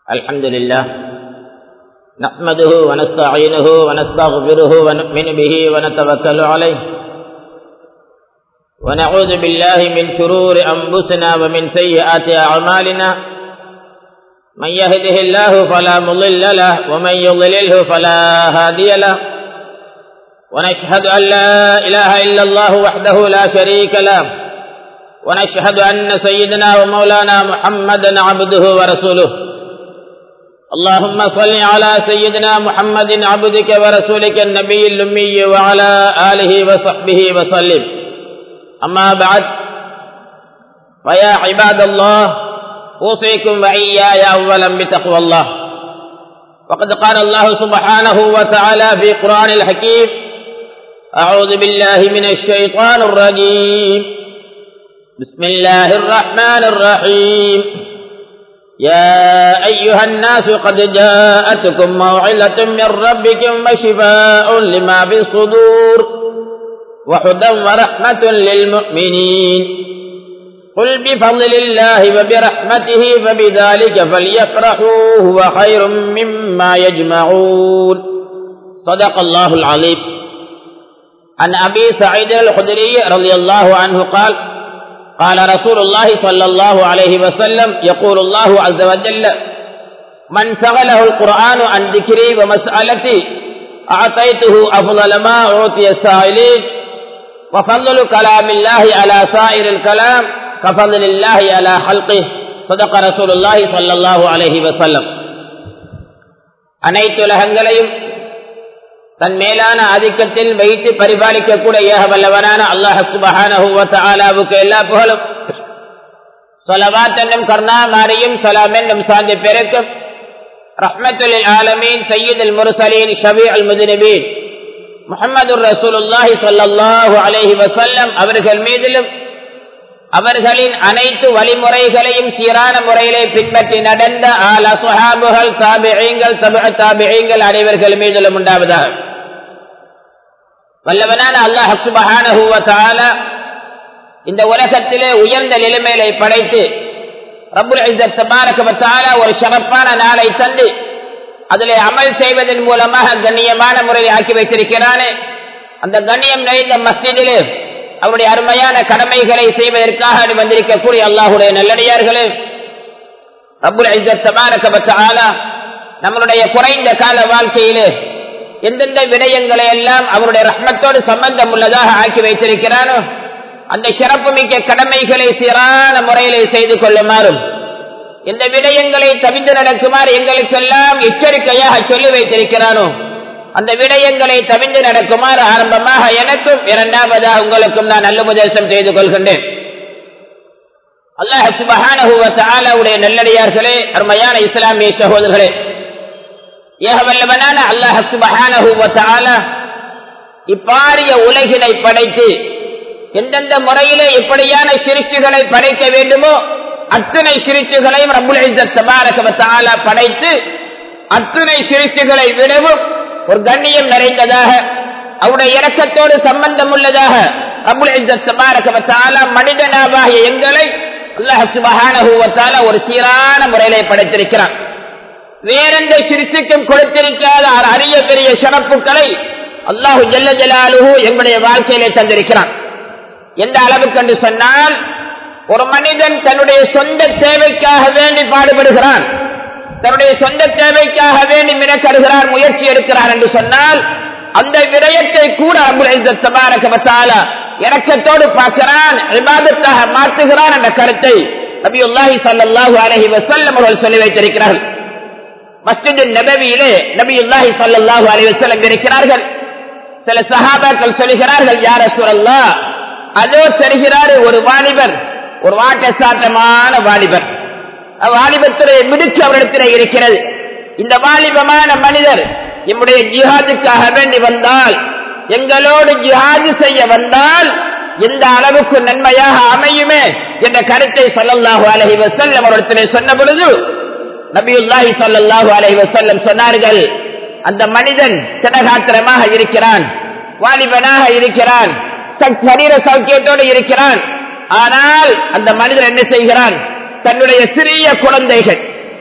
الحمد لله نحمده ونستعينه ونستغفره ونؤمن به ونتوكل عليه ونعوذ بالله من شرور أنفسنا ومن سيئات أعمالنا من يهده الله فلا مضل له ومن يضلله فلا هادي له ونشهد أن لا إله إلا الله وحده لا شريك له ونشهد أن سيدنا ومولانا محمدا عبده ورسوله اللهم صل على سيدنا محمد عبدك ورسولك النبي الأمي وعلى آله وصحبه وسلم أما بعد فيا عباد الله أوصيكم وإياي أولا بتقوى الله وقد قال الله سبحانه وتعالى في قرآن الحكيم أعوذ بالله من الشيطان الرجيم بسم الله الرحمن الرحيم يا أيها الناس قد جاءتكم موعظة من ربكم وشفاء لما في الصدور وهدى ورحمة للمؤمنين قل بفضل الله وبرحمته فبذلك فليفرحوا هو خير مما يجمعون صدق الله العظيم عن أبي سعيد الخدري رضي الله عنه قال قال رسول الله صلى الله عليه وسلم يقول الله عز وجل من شغله القرآن عن ذكري ومسألتي أعطيته أفضل ما أعطي السائلين وفضل كلام الله على سائر الكلام كفضل الله على خلقه صدق رسول الله صلى الله عليه وسلم அனைத்து உலகங்களையும் தன் மேலான ஆதிக்கத்தில் வைத்து பரிபாலிக்கக்கூடிய ஏக வல்லவனான அல்லாஹ் சுபஹானஹுவத்தாலாவுக்கு எல்லா புகழும் சொலவாத் என்னும் கர்ணா மாரியும் சலாம் என்னும் சாந்தி பெருக்கும் ரஹ்மத்துல் ஆலமீன் சையீத் அல் முர்சலீன் ஷபி அல் முதினபீன் முகமது ரசூலுல்லாஹி சொல்லல்லாஹு அலைஹி வசல்லம் அவர்கள் மீதிலும் அவர்களின் அனைத்து வழிமுறைகளையும் சீரான முறையிலே பின்பற்றி நடந்த ஆல சுஹாபுகள் தாபியங்கள் தப தாபியங்கள் அனைவர்கள் மீதிலும் உண்டாவதாக வல்லவனான அல்லாஹ் சுபஹானஹுவ இந்த உலகத்திலே உயர்ந்த நிலைமையிலே படைத்து ரபுல் இஸ்ஸத் தபாரக ஒரு சிறப்பான நாளை தந்து அதிலே அமல் செய்வதன் மூலமாக கண்ணியமான முறையில் ஆக்கி வைத்திருக்கிறானே அந்த கண்ணியம் நிறைந்த மஸ்ஜிதிலே அவருடைய அருமையான கடமைகளை செய்வதற்காக வந்திருக்கக்கூடிய அல்லாஹுடைய நல்லடியார்களே ரபுல் இஸ்ஸத் தபாரக நம்மளுடைய குறைந்த கால வாழ்க்கையிலே எந்தெந்த விடயங்களை எல்லாம் அவருடைய ரஹ்மத்தோடு சம்பந்தம் உள்ளதாக ஆக்கி வைத்திருக்கிறானோ அந்த சிறப்பு மிக்க கடமைகளை சீரான முறையிலே செய்து கொள்ளுமாறும் எந்த விடயங்களை தவிந்து நடக்குமாறு எங்களுக்கெல்லாம் எச்சரிக்கையாக சொல்லி வைத்திருக்கிறானோ அந்த விடயங்களை தவிந்து நடக்குமாறு ஆரம்பமாக எனக்கும் இரண்டாவதாக உங்களுக்கும் நான் நல்ல உபதேசம் செய்து கொள்கின்றேன் அல்லாஹ் சுபஹானஹுவத்தாலாவுடைய நல்லடியார்களே அருமையான இஸ்லாமிய சகோதரர்களே ஏகவல்லவனான அல்லாஹ் சுபஹானஹுவத்தாலா இப்பாரிய உலகினை படைத்து எந்தெந்த முறையிலே எப்படியான சிரிச்சுகளை படைக்க வேண்டுமோ அத்தனை சிரிச்சுகளையும் ரபுல் தபாரகவத்தாலா படைத்து அத்தனை சிரிச்சுகளை விடவும் ஒரு கண்ணியம் நிறைந்ததாக அவருடைய இறக்கத்தோடு சம்பந்தம் உள்ளதாக ரபுல் தபாரகவத்தாலா மனிதனாவாகிய எங்களை அல்லாஹ் சுபஹானஹுவத்தால ஒரு சீரான முறையிலே படைத்திருக்கிறான் வேறெந்த சிரிச்சுக்கும் கொடுத்திருக்காத அரிய பெரிய சிறப்புகளை அல்லாஹு ஜல்ல ஜலாலுஹு எங்களுடைய வாழ்க்கையிலே தந்திருக்கிறான் எந்த அளவுக்கு என்று சொன்னால் ஒரு மனிதன் தன்னுடைய சொந்த தேவைக்காக வேண்டி பாடுபடுகிறான் தன்னுடைய சொந்த தேவைக்காக வேண்டி மினக்கடுகிறான் முயற்சி எடுக்கிறான் என்று சொன்னால் அந்த விடயத்தை கூட அபுலால இறக்கத்தோடு பார்க்கிறான் விவாதத்தாக மாற்றுகிறான் என்ற கருத்தை நபியுல்லாஹி சல்லாஹூ அலஹி வசல்லம் அவர்கள் சொல்லி வைத்திருக்கிறார்கள் மஸ்ஜிது நபவியிலே நபியுல்லாஹி சல்லாஹூ அலி வசல்லம் இருக்கிறார்கள் சில சஹாபாக்கள் சொல்லுகிறார்கள் யார சூழல்லா அதோ தெரிகிறாரு ஒரு வாலிபர் ஒரு வாட்ட சாட்டமான வாலிபர் வாலிபத்துடைய மிடுக்கு அவரிடத்தில் இருக்கிறது இந்த வாலிபமான மனிதர் நம்முடைய ஜிஹாதுக்காக வேண்டி வந்தால் எங்களோடு ஜிஹாது செய்ய வந்தால் எந்த அளவுக்கு நன்மையாக அமையுமே என்ற கருத்தை சொல்லல்லாஹு அலஹி வசல்லம் அவரிடத்திலே சொன்ன பொழுது நபியுல்லாஹி சொல்லல்லாஹு அலஹி வசல்லம் சொன்னார்கள் அந்த மனிதன் திடகாத்திரமாக இருக்கிறான் வாலிபனாக இருக்கிறான் சரீர சௌக்கியத்தோடு இருக்கிறான் ஆனால் அந்த மனிதன் என்ன செய்கிறான் தன்னுடைய சிறிய குழந்தைகள்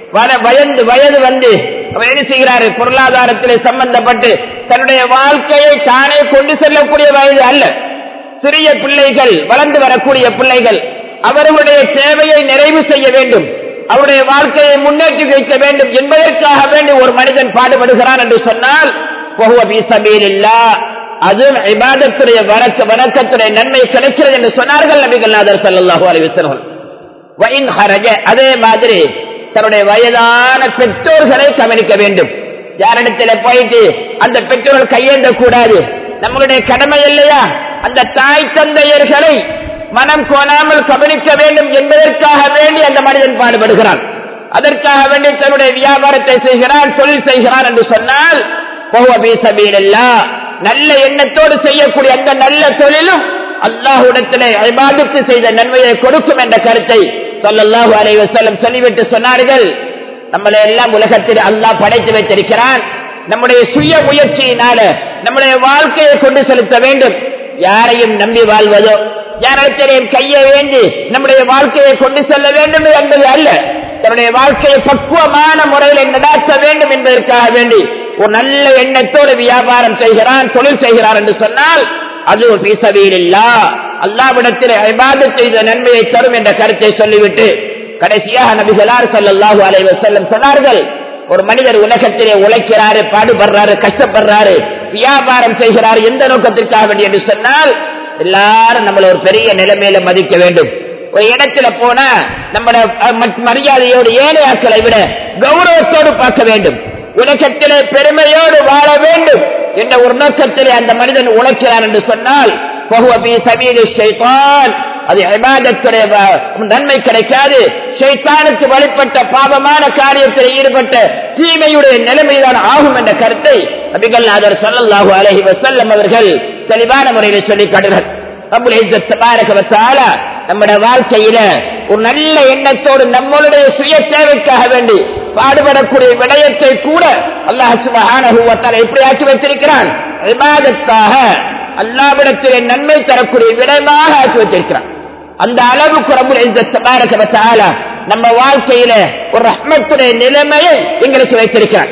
வர- வயது வயது வந்து அவர் என்ன செய்கிறாரு பொருளாதாரத்திலே சம்பந்தப்பட்டு தன்னுடைய வாழ்க்கையை தானே கொண்டு செல்லக்கூடிய வயது அல்ல சிறிய பிள்ளைகள் வளர்ந்து வரக்கூடிய பிள்ளைகள் அவர்களுடைய தேவையை நிறைவு செய்ய வேண்டும் அவருடைய வாழ்க்கையை முன்னேற்றி வைக்க வேண்டும் என்பதற்காக வேண்டி ஒரு மனிதன் பாடுபடுகிறான் என்று சொன்னால் وهو في سبيل الله. அதுவும் இபாதத்துடைய வணக்க வணக்கத்துடைய நன்மை கிடைக்கிறது என்று சொன்னார்கள் நபிகள் நாதர் ஸல்லல்லாஹு அலைஹி வஸல்லம் وإن خرج அதே மாதிரி தன்னுடைய வயதான பெற்றோர்களை கவனிக்க வேண்டும் யாரிடத்துல போயிட்டு அந்த பெற்றோர்கள் கையேந்த கூடாது நம்மளுடைய கடமை இல்லையா அந்த தாய் தந்தையர்களை மனம் கோணாமல் கவனிக்க வேண்டும் என்பதற்காக வேண்டி அந்த மனிதன் பாடுபடுகிறான் அதற்காக வேண்டி தன்னுடைய வியாபாரத்தை செய்கிறான் தொழில் செய்கிறான் என்று சொன்னால் وهو في سبيل الله. நல்ல எண்ணத்தோடு செய்யக்கூடிய அந்த நல்ல தொழிலும் அல்லாஹுடத்திலே இபாதத்து செய்த நன்மையை கொடுக்கும் என்ற கருத்தை ஸல்லல்லாஹு அலைஹி வஸல்லம் சொல்லிவிட்டு சொன்னார்கள் நம்மளை எல்லாம் உலகத்தில் அல்லாஹ் படைத்து வைத்திருக்கிறான் நம்முடைய சுய முயற்சியினால நம்முடைய வாழ்க்கையை கொண்டு செலுத்த வேண்டும் யாரையும் நம்பி வாழ்வதோ யாரிடத்திலையும் கையை வேண்டி நம்முடைய வாழ்க்கையை கொண்டு செல்ல வேண்டும் என்பது அல்ல தன்னுடைய வாழ்க்கையை பக்குவமான முறையில் நடாத்த வேண்டும் என்பதற்காக வேண்டி ஒரு நல்ல எண்ணத்தோடு வியாபாரம் செய்கிறான் தொழில் செய்கிறான் என்று சொன்னால் அது ஒரு பீசவியில்லா அல்லாவிடத்தில் இபாதத் செய்த நன்மையை தரும் என்ற கருத்தை சொல்லிவிட்டு கடைசியாக நபிகளார் ஸல்லல்லாஹு அலைஹி வஸல்லம் சொன்னார்கள் ஒரு மனிதர் உலகத்திலே உழைக்கிறாரு பாடுபடுறாரு கஷ்டப்படுறாரு வியாபாரம் செய்கிறாரு எந்த நோக்கத்திற்காக வேண்டி என்று சொன்னால் எல்லாரும் நம்மள ஒரு பெரிய நிலைமையில மதிக்க வேண்டும் ஒரு இடத்துல போனா நம்மள அஹ், மத்- மரியாதையோடு ஏழையாக்களை விட கௌரவத்தோடு பார்க்க வேண்டும் உலகத்திலே பெருமையோடு வாழ வேண்டும் என்ற ஒரு நோக்கத்திலே அந்த மனிதன் உழைக்கிறான் என்று சொன்னால் فهو في سبيل الشيطان. அது இபாதத்துடைய வ- நன்மை கிடைக்காது ஷைத்தானுக்கு வழிபட்ட பாவமான காரியத்தில் ஈடுபட்ட தீமையுடைய நிலைமைதான் ஆகும் என்ற கருத்தை நபிகள் நாதர் ஸல்லல்லாஹு அலைஹி வஸல்லம் அவர்கள் தெளிவான முறையில் சொல்லி காட்டுகிறார் ரப்புல் இஸ்ஸத் தபாரக வ தஆலா நம்முடைய வாழ்க்கையில ஒரு நல்ல எண்ணத்தோடு நம்மளுடைய சுய தேவைக்காக வேண்டி பாடுபடக்கூடிய விடயத்தை கூட அல்லாஹ் சுப்ஹானஹு வ தஆலா எப்படி ஆக்கி வைத்திருக்கிறான் இபாதத்தாக அல்லாவிடத்திலே நன்மை தரக்கூடிய விடயமாக ஆக்கி வைத்திருக்கிறான் அந்த அளவுக்கு ரப்புல் இஸ்ஸத் தபாரக வ தஆலா நம்ம வாழ்க்கையில ஒரு ரஹ்மத்துடைய நிலைமையை எங்களுக்கு வைத்திருக்கிறான்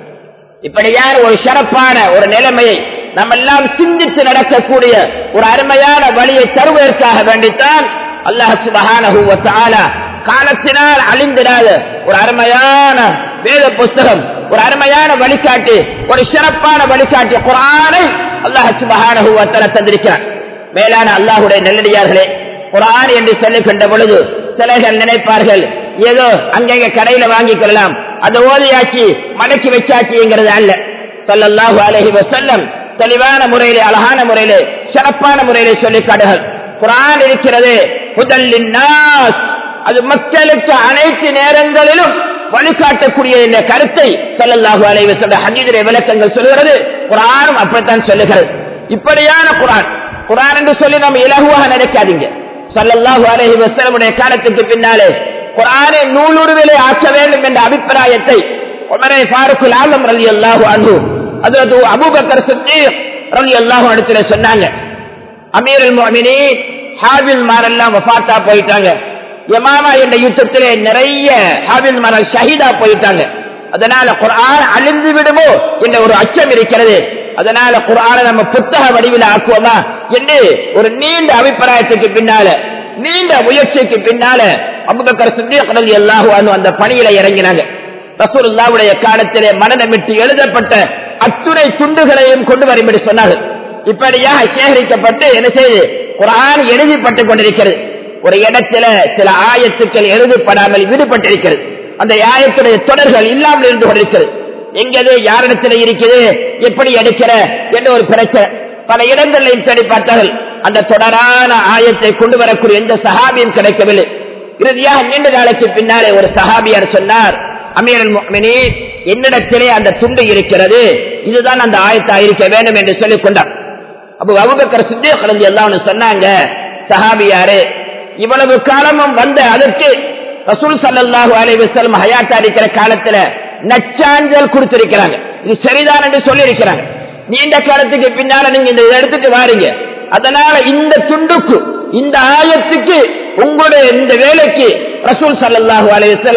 இப்படியான ஒரு சிறப்பான ஒரு நிலைமையை நம்ம எல்லாம் சிந்தித்து நடக்கக்கூடிய ஒரு அருமையான வழியை தருவதற்காக வேண்டித்தான் அல்லாஹ் சுபஹானஹு வ தஆலா காலத்தினால் அழிந்திடாத ஒரு அருமையான வேத புஸ்தகம் ஒரு அருமையான வழிகாட்டி ஒரு சிறப்பான வழிகாட்டி குர்ஆனை அல்லாஹ் சுபஹானஹு வ தஆலா தந்திருக்கிறார் மேலான அல்லாஹ்வுடைய நல்லடியார்களே குர்ஆன் என்று சொல்லுகின்ற பொழுது சிலர்கள் நினைப்பார்கள் ஏதோ அங்கங்க கடையில வாங்கிக் கொள்ளலாம் அதை ஓதியாச்சு மடக்கி வச்சாச்சுங்கிறது அல்ல ஸல்லல்லாஹு அலைஹி வஸல்லம் தெளிவான முறையிலே அழகான முறையிலே சிறப்பான முறையிலே சொல்லி காட்டுகள் குர்ஆன் இருக்கிறது முதல்லின் நாஸ் அது மக்களுக்கு அனைத்து நேரங்களிலும் வழிகாட்டக்கூடிய இந்த கருத்தை ஸல்லல்லாஹு அலைஹி வஸல்லம் ஹதீஸிலே விளக்கங்கள் சொல்கிறது குர்ஆனும் அப்படித்தான் சொல்லுகிறது இப்படியான குர்ஆன் குர்ஆன் என்று சொல்லி நம்ம இலகுவாக நினைக்காதீங்க ஸல்லல்லாஹு அலைஹி வஸல்லமுடைய காலத்துக்கு பின்னாலே குர்ஆனை நூலுருவிலே ஆக்க வேண்டும் என்ற அபிப்பிராயத்தை உமரே ஃபாரூக்குல் ஆலம் ரலியல்லாஹு அன்ஹு அதாவது அபூபக்கர் சித்தீக் ரலியல்லாஹு அன்ஹு சொன்னாங்க அமீருல் முஃமினீன் ஹாபில் மாரெல்லாம் வஃபாத்தா போயிட்டாங்க யமாமா என்ற யுத்தத்திலே நிறைய ஹாபில் மாரல் ஷஹீதா போயிட்டாங்க அதனால குர்ஆன் அழிந்து விடுமோ என்ற ஒரு அச்சம் இருக்கிறது அதனால குர்ஆனை நம்ம புத்தக வடிவில் ஆக்குவோமா என்று ஒரு நீண்ட அபிப்பிராயத்துக்கு பின்னால நீண்ட முயற்சிக்கு பின்னால அபுபக்கர் சித்திக் ரலியல்லாஹு அன்ஹு அந்த பணியில இறங்கினாங்க ரசூலுல்லாவுடைய காலத்திலே மனநமிட்டு எழுதப்பட்ட அத்துணை துண்டுகளையும் கொண்டு வரும்படி சொன்னார்கள் இப்படியாக சேகரிக்கப்பட்டு என்ன செய்து குர்ஆன் எழுதிப்பட்டுக் கொண்டிருக்கிறது ஒரு இடத்துல சில ஆயத்துக்கள் எழுதப்படாமல் விடுபட்டிருக்கிறது அந்த ஆயத்துடைய தொடர்கள் இல்லாமல் இருந்து கொண்டிருக்கிறது எங்கது யாரிடத்துல இருக்குது எப்படி எடுக்கிற என்ற ஒரு பிரச்சனை பல இடங்களில் தேடி பார்த்தார்கள் அந்த தொடரான ஆயத்தை கொண்டு வரக்கூடிய எந்த சஹாபியும் கிடைக்கவில்லை இறுதியாக நீண்ட நாளைக்கு பின்னாலே ஒரு சஹாபியார் சொன்னார் அமீரல் முஃமினீன் என்னிடத்திலே அந்த துண்டு இருக்கிறது இதுதான் அந்த ஆயத்தா இருக்க வேண்டும் என்று சொல்லிக் கொண்டார் அப்போ அபுபக்கர் சித்திக் ரலியல்லாஹு அன்ஹு சொன்னாங்க சஹாபியாரே இவ்வளவு காலமும் வந்த அதற்கு ரசூல் ஸல்லல்லாஹு அலைஹி வஸல்லம் ஹயாத்தா இருக்கிற காலத்துல நச்சாஞ்சல் கொடுத்திருக்கிறாங்க இது சரிதான் என்று சொல்லி இருக்கிறாங்க நீண்ட காலத்துக்கு பின்னால நீங்க இந்த இதை எடுத்துட்டு வாரீங்க அதனால இந்த துண்டுக்கு இந்த ஆயத்துக்கு உங்களுடைய இந்த வேலைக்கு ரசூல் ஸல்லல்லாஹு அலைஹி வஸல்லம்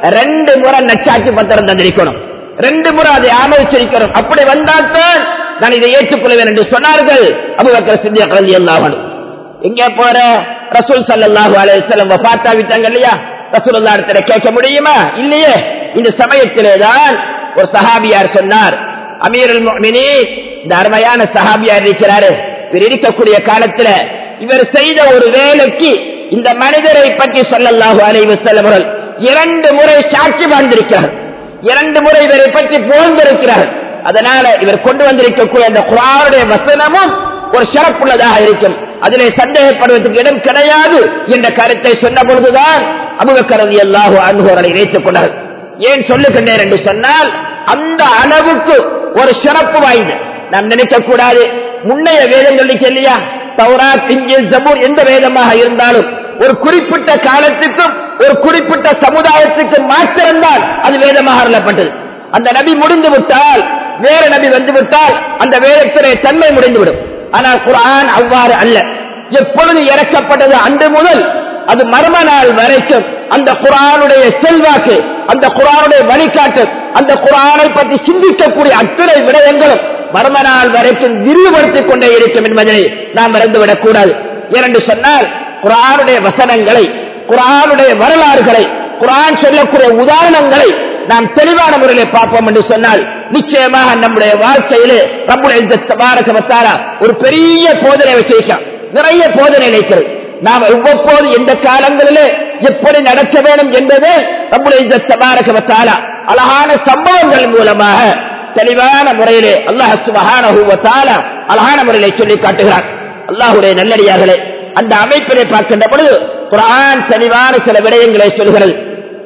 ரெண்டு முறை நச்சாட்சி பத்திரம் தந்திருக்கணும் ரெண்டு முறை அதை ஆமரிச்சிருக்கிறோம் அப்படி வந்தால்தான் நான் இதை ஏற்றுக்கொள்வேன் என்று சொன்னார்கள் அபுபக்கர் சிந்தியா கலந்தி அல்லாஹன் எங்க போற ரசூல் சல்லாஹூ அலையம் வஃபாத்தா விட்டாங்க இல்லையா ரசூல் இடத்துல கேட்க முடியுமா இல்லையே இந்த சமயத்திலே தான் ஒரு சஹாபியார் சொன்னார் அமீருல் முஃமினீ இந்த அருமையான சஹாபியார் இருக்கிறாரு இவர் இருக்கக்கூடிய காலத்துல இவர் செய்த ஒரு வேலைக்கு இந்த மனிதரை பற்றி சொல்லல்லாஹு அலைஹி வஸல்லம் அவர்கள் இரண்டு முறை சாட்சி வாழ்ந்திருக்கிறார் இரண்டு முறை இவரை பற்றி புகழ்ந்திருக்கிறார் அதனால இவர் கொண்டு வந்திருக்கக்கூடிய அந்த குரானுடைய வசனமும் ஒரு சிறப்புள்ளதாக இருக்கும் அதிலே சந்தேகப்படுவதற்கு இடம் கிடையாது என்ற கருத்தை சொன்ன பொழுதுதான் அபுபக்கரதி அல்லாஹு அன்போரை இணைத்துக் கொண்டார் ஏன் சொல்லுகின்றேன் என்று சொன்னால் அந்த அளவுக்கு ஒரு சிறப்பு வாய்ந்த நாம் நினைக்க கூடாது முன்னைய வேதங்களுக்கு இல்லையா தௌரா இஞ்சில் ஜபூர் எந்த வேதமாக இருந்தாலும் ஒரு குறிப்பிட்ட காலத்துக்கும் ஒரு குறிப்பிட்ட சமுதாயத்துக்கும் மாத்திரம்தான் அது வேதமாக அருளப்பட்டது அந்த நபி முடிந்து விட்டால் வேற நபி வந்து விட்டால் அந்த வேதத்திலே தன்மை முடிந்துவிடும் ஆனால் குரான் அவ்வாறு அல்ல எப்பொழுது இறக்கப்பட்டது அன்று முதல் அது மர்ம நாள் வரைக்கும் அந்த குரானுடைய செல்வாக்கு அந்த குரானுடைய வழிகாட்டு அந்த குரானை பற்றி சிந்திக்கக்கூடிய அத்தனை விடயங்களும் மர்ம நாள் வரைக்கும் விரிவுபடுத்திக் கொண்டே இருக்கும் என்பதை நாம் மறந்துவிடக் கூடாது ஏனென்று சொன்னால் குரானுடைய வசனங்களை குரானுடைய வரலாறுகளை குரான் சொல்லக்கூடிய உதாரணங்களை நாம் தெளிவான முறையில் பார்ப்போம் என்று சொன்னால் நிச்சயமாக நம்முடைய வாழ்க்கையிலே நம்முடைய ஒரு பெரிய போதனை வச்சிருக்கான் நிறைய போதனை இருக்கிறது நாம் எவ்வப்போது எந்த காலங்களிலே எப்படி நடக்க வேண்டும் என்பது நம்முடைய சபாரகவத்தால அழகான சம்பவங்கள் மூலமாக தெளிவான முறையிலே அல்லாஹ் சுபஹான அழகான முறையிலே சொல்லி காட்டுகிறார் அல்லாஹுடைய நல்லடியார்களே அந்த அமைப்பிலே பார்க்கின்ற பொழுது குரான் தெளிவான சில விடயங்களை சொல்கிறது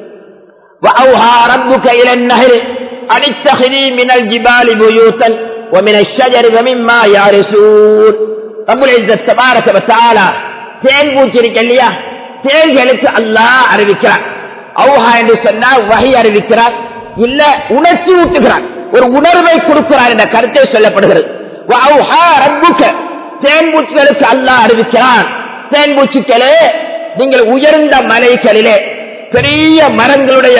وأوحى ربك إلى النهر أن اتخذي من الجبال بيوتا ومن الشجر ومما يعرسون رب العزة تبارك وتعالى தேன் பூச்சிருக்க இல்லையா தேன்களுக்கு அல்லாஹ் அறிவிக்கிறார் அவுஹா என்று சொன்னால் வகை அறிவிக்கிறார் இல்ல உணர்ச்சி ஊட்டுகிறார் ஒரு உணர்வை கொடுக்கிறார் என்ற கருத்தை சொல்லப்படுகிறது தேன் பூச்சிகளுக்கு அல்லாஹ் அறிவிக்கிறான் தேன் பூச்சிகளே நீங்கள் உயர்ந்த மலைகளிலே பெரிய மரங்களுடைய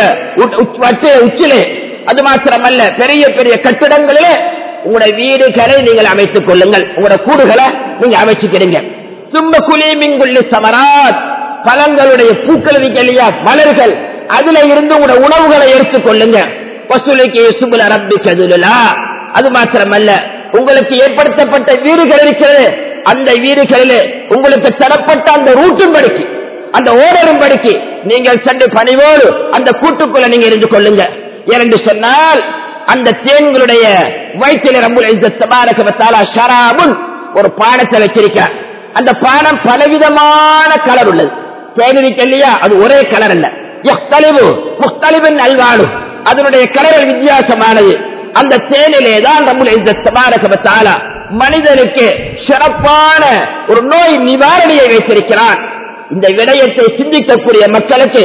உச்சிலே அது மாத்திரமல்ல பெரிய பெரிய கட்டிடங்களிலே உங்களுடைய வீடுகளை நீங்கள் அமைத்துக் கொள்ளுங்கள் உங்களுடைய கூடுகளை நீங்க அமைச்சுக்கிடுங்க சும்ம குலி மிங்குள்ளி சமராத் பழங்களுடைய பூக்கள் இல்லையா மலர்கள் அதுல இருந்து உங்களுடைய உணவுகளை எடுத்துக் கொள்ளுங்க வசூலிக்கு சுபுல ரப்பி கதுலா அது மாத்திரமல்ல உங்களுக்கு ஏற்படுத்தப்பட்ட வீடுகள் இருக்கிறது அந்த வீடுகளிலே உங்களுக்கு தரப்பட்ட அந்த ரூட்டும் படிக்கு அந்த ஓடரும் படிக்கு நீங்கள் சென்று பணிவோடு அந்த கூட்டுக்குள்ள நீங்க இருந்து கொள்ளுங்க ஏனென்று சொன்னால் அந்த தேன்களுடைய வயிற்றில் ரம்புல ஷராபுன் ஒரு பானத்தை வச்சிருக்கிறார் அந்த பானம் பலவிதமான கலர் உள்ளது தேனிக்கு இல்லையா அது ஒரே கலர் அல்ல எத்தளிவு முத்தளிவின் அல்வாடு அதனுடைய கலர் வித்தியாசமானது அந்த தேனிலே தான் நம்முடைய மனிதனுக்கு சிறப்பான ஒரு நோய் நிவாரணியை வைத்திருக்கிறான் இந்த விடயத்தை சிந்திக்கக்கூடிய மக்களுக்கு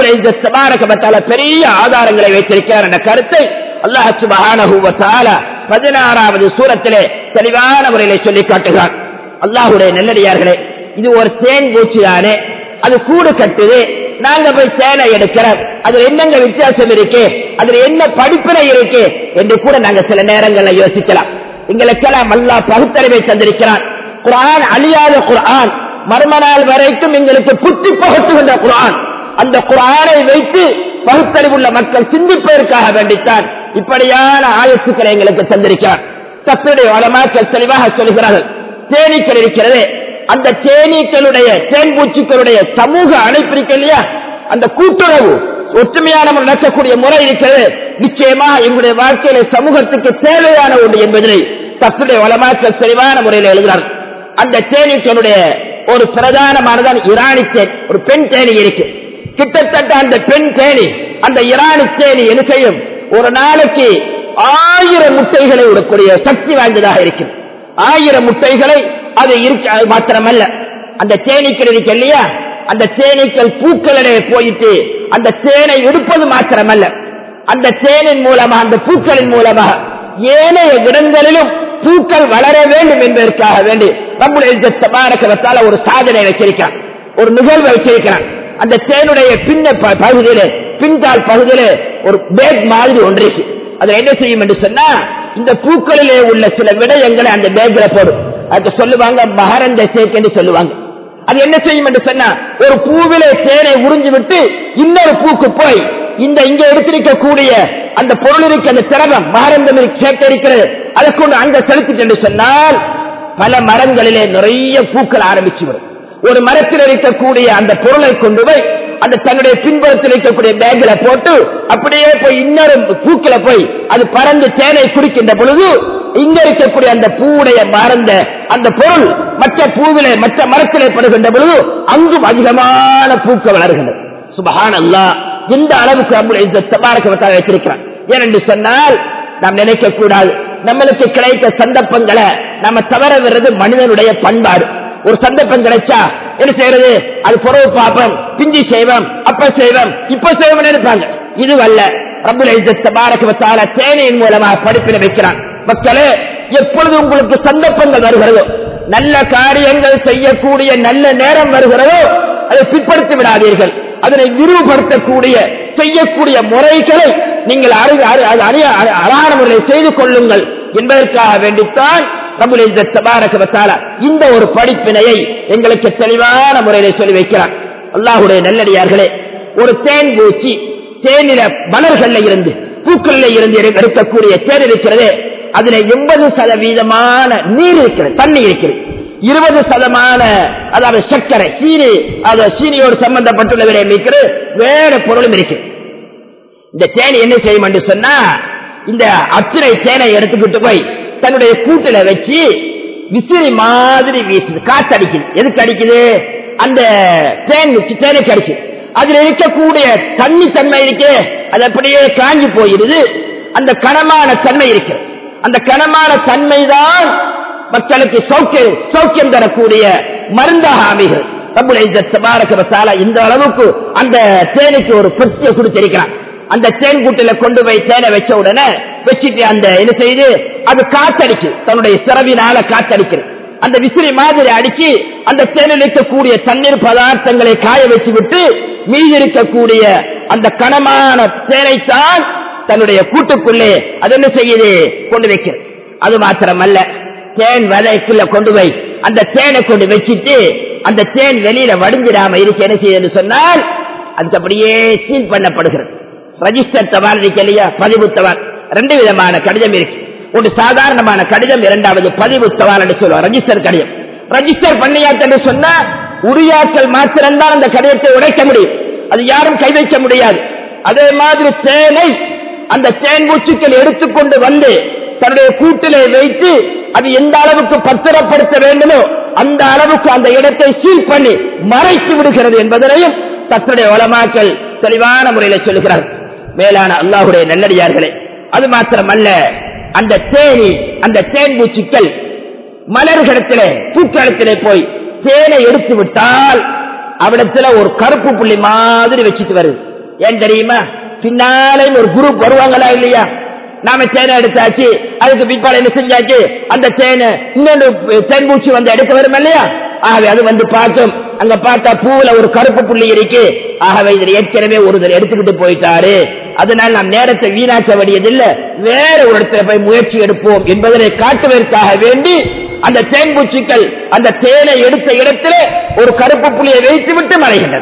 நம்முடைய பெரிய ஆதாரங்களை வைத்திருக்கிறார் என்ற கருத்தை அல்லாஹ் சுபஹான பதினாறாவது சூரத்திலே தெளிவான முறையிலே சொல்லி காட்டுகிறான் அல்லாஹுடைய நல்லடியார்களே இது ஒரு தேன் பூச்சியானே அது கூடு கட்டுது நாங்க போய் சேனை எடுக்கிறோம் அதுல என்னங்க வித்தியாசம் இருக்கு அதுல என்ன படிப்பினை இருக்கு என்று கூட நாங்க சில நேரங்கள்ல யோசிக்கலாம் எங்களுக்கெல்லாம் அல்லா பகுத்தறிவை தந்திருக்கிறான் குரான் அழியாத குரான் மர்மநாள் வரைக்கும் எங்களுக்கு புத்தி புகட்டுகின்ற குரான் அந்த குரானை வைத்து பகுத்தறிவுள்ள மக்கள் சிந்திப்பதற்காக வேண்டித்தான் இப்படியான ஆயத்துக்களை எங்களுக்கு தந்திருக்கிறார் தத்துடைய வளமாக்கள் தெளிவாக சொல்கிறார்கள் தேனீக்கள் இருக்கிறது அந்த தேனீக்களுடைய தேன்பூச்சிகளுடைய சமூக அழைப்பு இருக்கு இல்லையா அந்த கூட்டுறவு ஒற்றுமையான நடக்கக்கூடிய முறை இருக்கிறது நிச்சயமா எங்களுடைய வாழ்க்கையில சமூகத்துக்கு தேவையான ஒன்று என்பதனை தத்துடைய வளமாக்கள் தெளிவான முறையில் எழுதுகிறார் அந்த தேனீக்களுடைய ஒரு பிரதானமானதான் இராணி தேன் ஒரு பெண் தேனி இருக்கு கிட்டத்தட்ட அந்த பெண் தேனி அந்த இராணி தேனி என்ன செய்யும் ஒரு நாளைக்கு ஆயிரம் முட்டைகளை விடக்கூடிய சக்தி வாய்ந்ததாக இருக்கும் ஆயிரம் முட்டைகளை அது இருக்க அது மாத்திரமல்ல அந்த தேனீக்கள் இருக்கு இல்லையா அந்த தேனீக்கள் பூக்களிடையே போயிட்டு அந்த தேனை எடுப்பது மாத்திரமல்ல அந்த தேனின் மூலமாக அந்த பூக்களின் மூலமாக ஏனைய இடங்களிலும் பூக்கள் வளர வேண்டும் என்பதற்காக வேண்டி நம்முடைய தபாரகத்தால ஒரு சாதனை வச்சிருக்கிறான் ஒரு நிகழ்வை வச்சிருக்கிறான் அந்த தேனுடைய பின்ன ப- பகுதியில பின்கால் பகுதியில ஒரு பேக் மாதிரி ஒன்று இருக்கு அதுல என்ன செய்யும் என்று சொன்னா இந்த பூக்களிலே உள்ள சில விடயங்களை அந்த பேக்ல போடும் அதுக்கு சொல்லுவாங்க மகரந்த சேக் என்று சொல்லுவாங்க அது என்ன செய்யும் என்று சொன்னா ஒரு பூவிலே தேனை உறிஞ்சு விட்டு இன்னொரு பூக்கு போய் இந்த இங்க எடுத்திருக்கக்கூடிய அந்த பொருள் இருக்க அந்த திரவம் மகரந்தம் சேர்க்க இருக்கிறது அதை கொண்டு அங்க செலுத்திட்டு என்று சொன்னால் பல மரங்களிலே நிறைய பூக்கள் ஆரம்பிச்சு வரும் ஒரு மரத்தில் இருக்கக்கூடிய அந்த பொருளை கொண்டு போய் அந்த தன்னுடைய பின்புறத்தில் இருக்கக்கூடிய பேக்ல போட்டு அப்படியே போய் இன்னொரு பூக்கில போய் அது பறந்து தேனை குடிக்கின்ற பொழுது இங்க இருக்கக்கூடிய அந்த பூவுடைய மறந்த அந்த பொருள் மற்ற பூவிலே மற்ற மரத்திலே படுகின்ற பொழுது அங்கும் அதிகமான பூக்கள் வளர்கின்றது சுபஹான் அல்லாஹ் இந்த அளவுக்கு நம்முடைய இந்த தபாரக்கவத்தாக வைத்திருக்கிறான் ஏனென்று சொன்னால் நாம் நினைக்க கூடாது நம்மளுக்கு கிடைத்த சந்தர்ப்பங்களை நம்ம தவற விடுறது மனிதனுடைய பண்பாடு ஒரு சந்தர்ப்பம் கிடைச்சா என்ன செய்யறது அது புறவு பாப்பம் பிஞ்சி செய்வோம் அப்ப செய்வோம் இப்ப செய்வோம் இருப்பாங்க இதுவல்ல ரப்புல் இஸ்ஸத் தபாரக வ தஆலா தேனியின் மூலமாக படிப்பினை வைக்கிறான் மக்களே எப்பொழுது உங்களுக்கு சந்தர்ப்பங்கள் வருகிறதோ நல்ல காரியங்கள் செய்யக்கூடிய நல்ல நேரம் வருகிறதோ அதை பிற்படுத்தி விடாதீர்கள் அதனை விரிவுபடுத்தக்கூடிய செய்யக்கூடிய முறைகளை நீங்கள் அறி- அறி- அது அறிய- அ- அழகான முறையில் செய்து கொள்ளுங்கள் என்பதற்காக வேண்டித்தான் ரபுல் இஸ்ஸத் தபாரக வ தஆலா இந்த ஒரு படிப்பினையை எங்களுக்கு தெளிவான முறையிலே சொல்லி வைக்கிறான் அல்லாஹ்வுடைய நல்லடியார்களே ஒரு தேன் பூச்சி தேனில மலர்கள்ல இருந்து பூக்கள்ல இருந்து எடு- எடுக்கக்கூடிய தேன் இருக்கிறதே அதுல எண்பது சதவீதமான நீர் இருக்கிறது தண்ணி இருக்கிறது இருபது சதமான அதாவது சர்க்கரை சீனி அது சீனியோடு சம்பந்தப்பட்டுள்ள விடயம் இருக்கிறது வேற பொருளும் இருக்கு இந்த தேன் என்ன செய்யும் என்று சொன்னா இந்த அச்சுரை தேனை எடுத்துக்கிட்டு போய் தன்னுடைய கூட்டுல வச்சு விசிறி மாதிரி வீசுது காத்து அடிக்குது எதுக்கு அடிக்குது அந்த தேன் தேனைக்கு அடிக்குது அதுல இருக்கக்கூடிய தண்ணி தன்மை இருக்கே அது அப்படியே காஞ்சி போயிருது அந்த கனமான தன்மை இருக்கிறது அந்த கனமான தன்மைதான் மக்களுக்கு சௌக்கியம் சௌக்கியம் தரக்கூடிய மருந்தாக அமைகிறது ரப்புல் இஸ்ஸத் தபாரக வ தஆலா இந்த அளவுக்கு அந்த தேனுக்கு ஒரு பொத்திய கொடுத்திருக்கிறான் அந்த தேன் கூட்டில கொண்டு போய் தேனை வச்ச உடனே வச்சுட்டு அந்த என்ன செய்து அது காத்தடிச்சு தன்னுடைய சிறவினால காத்தடிக்கிறது அந்த விசிறி மாதிரி அடிச்சு அந்த தேனில் இருக்கக்கூடிய தண்ணீர் பதார்த்தங்களை காய வச்சு விட்டு மீதி இருக்கக்கூடிய அந்த கனமான தேனைத்தான் தன்னுடைய கூட்டுக்குள்ளே அது என்ன செய்யுது கொண்டு வைக்கிறது அது மாத்திரமல்ல தேன் விதைக்குள்ள கொண்டு போய் அந்த தேனை கொண்டு வச்சிட்டு அந்த தேன் வெளியில வடிஞ்சிடாம இருக்கு என்ன செய்யுதுன்னு சொன்னால் அதுக்கு அப்படியே சீல் பண்ணப்படுகிறது ரெஜிஸ்டர் தபால் இருக்கு இல்லையா பதிவு தபால் ரெண்டு விதமான கடிதம் இருக்கு ஒன்று சாதாரணமான கடிதம் இரண்டாவது பதிவு தபால் என்று சொல்லுவோம் ரெஜிஸ்டர் கடிதம் ரெஜிஸ்டர் பண்ணியாச்சு சொன்னா உரியாக்கள் மாத்திரம்தான் அந்த கடிதத்தை உடைக்க முடியும் அது யாரும் கை வைக்க முடியாது அதே மாதிரி தேனை அந்த தேன் பூச்சிக்கள் எடுத்துக்கொண்டு வந்து தன்னுடைய கூட்டிலே வைத்து அது எந்த அளவுக்கு பத்திரப்படுத்த வேண்டுமோ அந்த அளவுக்கு அந்த இடத்தை சீல் பண்ணி மறைத்து விடுகிறது என்பதனையும் தன்னுடைய வளமாக்கள் தெளிவான முறையில் சொல்லுகிறார் மேலான அல்லாஹுடைய நல்லடியார்களே அது மாத்திரமல்ல அந்த தேனி அந்த தேன் பூச்சிக்கள் மலர்களிடத்திலே பூக்களத்திலே போய் தேனை எடுத்து விட்டால் அவிடத்துல ஒரு கருப்பு புள்ளி மாதிரி வச்சுட்டு வருது ஏன் தெரியுமா பின்னாலே ஒரு குரூப் வருவாங்களா இல்லையா நாம தேனை எடுத்தாச்சு அதுக்கு பிற்பாடு என்ன செஞ்சாச்சு அந்த தேனை இன்னொன்று தேன் பூச்சி வந்து எடுக்க வரும் இல்லையா ஆகவே அது வந்து பார்க்கும் அங்க பார்த்தா பூவுல ஒரு கருப்பு புள்ளி இருக்கு ஆகவே இதில் ஏற்கனவே ஒருத்தர் எடுத்துக்கிட்டு போயிட்டாரு அதனால் நாம் நேரத்தை வீணாக்க வேண்டியதில்லை வேற ஒரு இடத்துல போய் முயற்சி எடுப்போம் என்பதனை காட்டுவதற்காக வேண்டி அந்த தேன்பூச்சிகள் அந்த தேனை எடுத்த இடத்திலே ஒரு கருப்பு புள்ளியை வைத்து விட்டு மறைகின்றன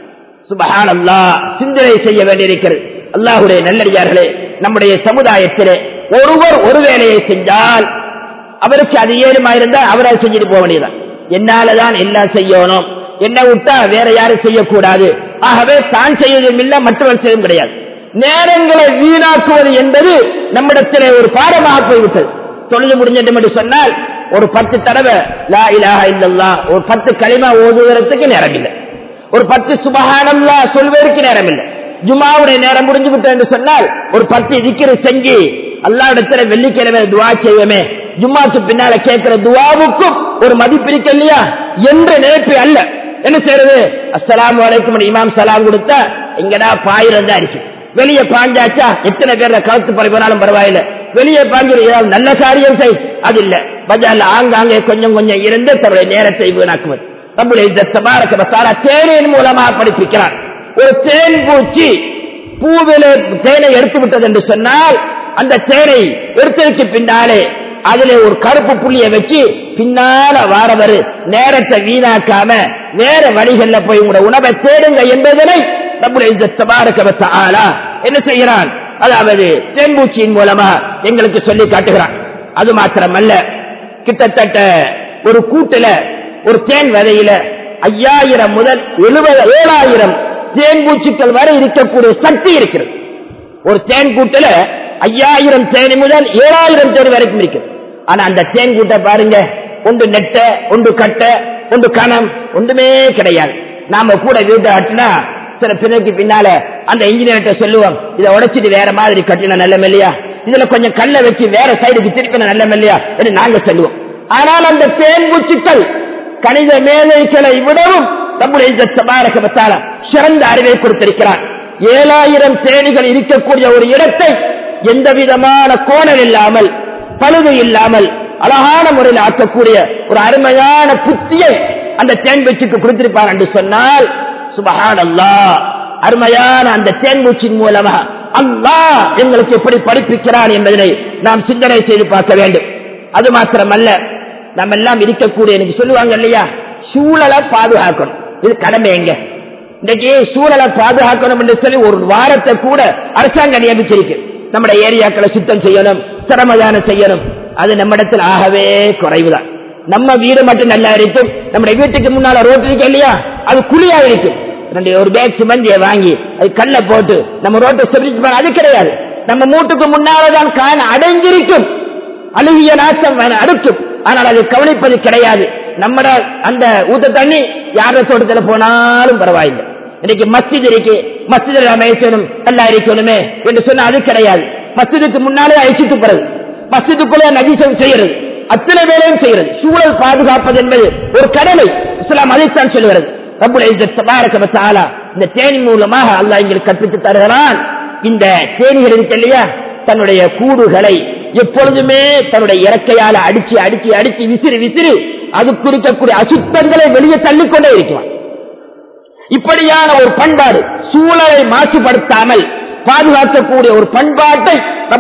சுபஹான் அல்லாஹ் சிந்தனை செய்ய வேண்டியிருக்கிறது அல்லாஹுடைய நல்லடியார்களே நம்முடைய சமுதாயத்திலே ஒருவர் ஒரு வேலையை செஞ்சால் அவருக்கு அது ஏழுமா இருந்தா அவரால் செஞ்சுட்டு போக வேண்டியதான் என்னாலதான் எல்லாம் செய்யணும் என்ன விட்டா வேற யாரும் செய்யக்கூடாது ஆகவே தான் செய்வதும் இல்லை மற்றவர் செய்வதும் கிடையாது நேரங்களை வீணாக்குவது என்பது நம்மிடத்திலே ஒரு பாடமாக போய்விட்டது தொழுது முடிஞ்சிட்டு என்று சொன்னால் ஒரு பத்து தடவை லா இலாஹா இல்லல்லா ஒரு பத்து களிமா ஓதுவதற்கு நேரம் இல்லை ஒரு பத்து சுபஹானல்லா சொல்வதற்கு நேரம் இல்லை ஜுமாவுடைய நேரம் முடிஞ்சு விட்டது என்று சொன்னால் ஒரு பத்து திக்கிற செஞ்சு அல்லாவிடத்துல வெள்ளிக்கிழமை துவா செய்வோமே ஜும்மாக்கு பின்னால கேட்கிற துவாவுக்கும் ஒரு மதிப்பு இருக்கு இல்லையா என்ற நினைப்பு அல்ல என்ன செய்யறது அஸ்ஸலாமு அலைக்கும் இமாம் சலாம் கொடுத்தா எங்கடா பாயிரம் தான் இருக்கு வெளியே பாஞ்சாச்சா எத்தனை பேர்ல கழுத்து பறி போனாலும் பரவாயில்ல வெளியே பாஞ்சு நல்ல காரியம் செய் அது இல்ல பஜார்ல ஆங்காங்கே கொஞ்சம் கொஞ்சம் இருந்து தன்னுடைய நேரத்தை வீணாக்குவது நம்முடைய இந்த தபாரக வத்தாலா தேனின் மூலமா படிப்பிக்கிறார் ஒரு தேன் பூச்சி பூவில தேனை எடுத்து விட்டது என்று சொன்னால் அந்த தேனை எடுத்ததுக்கு பின்னாலே அதிலே ஒரு கருப்பு புள்ளிய வச்சு பின்னால வாரவர் நேரத்தை வீணாக்காம வேற வழிகள்ல போய் உங்களோட உணவை தேடுங்க என்பதனை நம்முடைய இந்த தபாரக வத்தாலா என்ன செய்கிறான் அதாவது தேன்பூச்சியின் மூலமா எங்களுக்கு சொல்லி காட்டுகிறான் அது மாத்திரமல்ல கிட்டத்தட்ட ஒரு கூட்டுல ஒரு தேன் விதையில ஐயாயிரம் முதல் எழுபது ஏழாயிரம் தேன் பூச்சிகள் வரை இருக்கக்கூடிய சக்தி இருக்கிறது ஒரு தேன் கூட்டுல ஐயாயிரம் தேனி முதல் ஏழாயிரம் தேனி வரைக்கும் இருக்கு ஆனா அந்த தேன் கூட்டை பாருங்க ஒன்று நெட்ட ஒன்று கட்ட ஒன்று கணம் ஒன்றுமே கிடையாது நாம கூட வீட்டை கட்டினா சில பின்னைக்கு பின்னால அந்த இன்ஜினியர்கிட்ட சொல்லுவோம் இதை உடைச்சிட்டு வேற மாதிரி கட்டின நல்ல இல்லையா இதுல கொஞ்சம் கல்ல வச்சு வேற சைடுக்கு திருப்பின நல்ல இல்லையா என்று நாங்க சொல்லுவோம் ஆனால் அந்த தேன் பூச்சிகள் கணித மேதைகளை விடவும் நம்முடைய இந்த தபாரகத்தால சிறந்த அறிவை கொடுத்திருக்கிறார் ஏழாயிரம் தேனிகள் இருக்கக்கூடிய ஒரு இடத்தை எந்த விதமான கோணல் இல்லாமல் பழுது இல்லாமல் அழகான முறையில் ஆக்கக்கூடிய ஒரு அருமையான புத்தியை அந்த தேன் பூச்சிக்கு கொடுத்திருப்பார் என்று சொன்னால் சுபஹான் அல்லா அருமையான அந்த தேன்பூச்சின் மூலமா அல்லாஹ் எங்களுக்கு எப்படி படிப்பிக்கிறான் என்பதனை நாம் சிந்தனை செய்து பார்க்க வேண்டும் அது மாத்திரமல்ல நம்ம எல்லாம் இருக்கக்கூடிய எனக்கு சொல்லுவாங்க இல்லையா சூழலை பாதுகாக்கணும் இது கடமை எங்க இன்னைக்கு சூழலை பாதுகாக்கணும் என்று சொல்லி ஒரு வாரத்தை கூட அரசாங்கம் நியமிச்சிருக்கு நம்முடைய ஏரியாக்களை சுத்தம் செய்யணும் சிரமதானம் செய்யணும் அது நம்மிடத்தில் ஆகவே குறைவுதான் நம்ம வீடு மட்டும் நல்லா இருக்கும் நம்முடைய வீட்டுக்கு முன்னால ரோட்டு இருக்கு இல்லையா அது குழியா இருக்கும் ரெண்டு ஒரு பேக் சிமந்தியை வாங்கி அது கல்ல போட்டு நம்ம ரோட்டை செபிச்சு அது கிடையாது நம்ம மூட்டுக்கு முன்னாலதான் காண அடைஞ்சிருக்கும் அழுகிய நாசம் அடுக்கும் ஆனால் அதை கவனிப்பது கிடையாது நம்மட அந்த ஊத்த தண்ணி யார தோட்டத்தில் போனாலும் பரவாயில்லை இன்னைக்கு மஸ்ஜித் இருக்கு மஸ்ஜிதில் அமைச்சனும் நல்லா இருக்கணுமே என்று சொன்னா அது கிடையாது மஸ்ஜிதுக்கு முன்னாலே அழிச்சிட்டு போறது மஸ்ஜிதுக்குள்ளே நதிசம் செய்யறது அத்தனை வேலையும் செய்யறது சூழல் பாதுகாப்பது என்பது ஒரு கடமை இஸ்லாம் அதைத்தான் சொல்லுகிறது இந்த தேனி மூலமாக அல்லாஹ் எங்களுக்கு கற்பித்து தருகிறான் இந்த தேனிகள் இருக்கு இல்லையா தன்னுடைய கூடுகளை எப்பொழுதுமே தன்னுடைய இறக்கையால அடிச்சு அடிச்சு அடிச்சு விசிறி விசிறி அதுக்கு இருக்கக்கூடிய அசுத்தங்களை வெளியே தள்ளிக்கொண்டே இருக்கலாம் இப்படியான ஒரு பண்பாடு சூழலை மாசுபடுத்தாமல் பாதுகாக்கக்கூடிய ஒரு பண்பாட்டை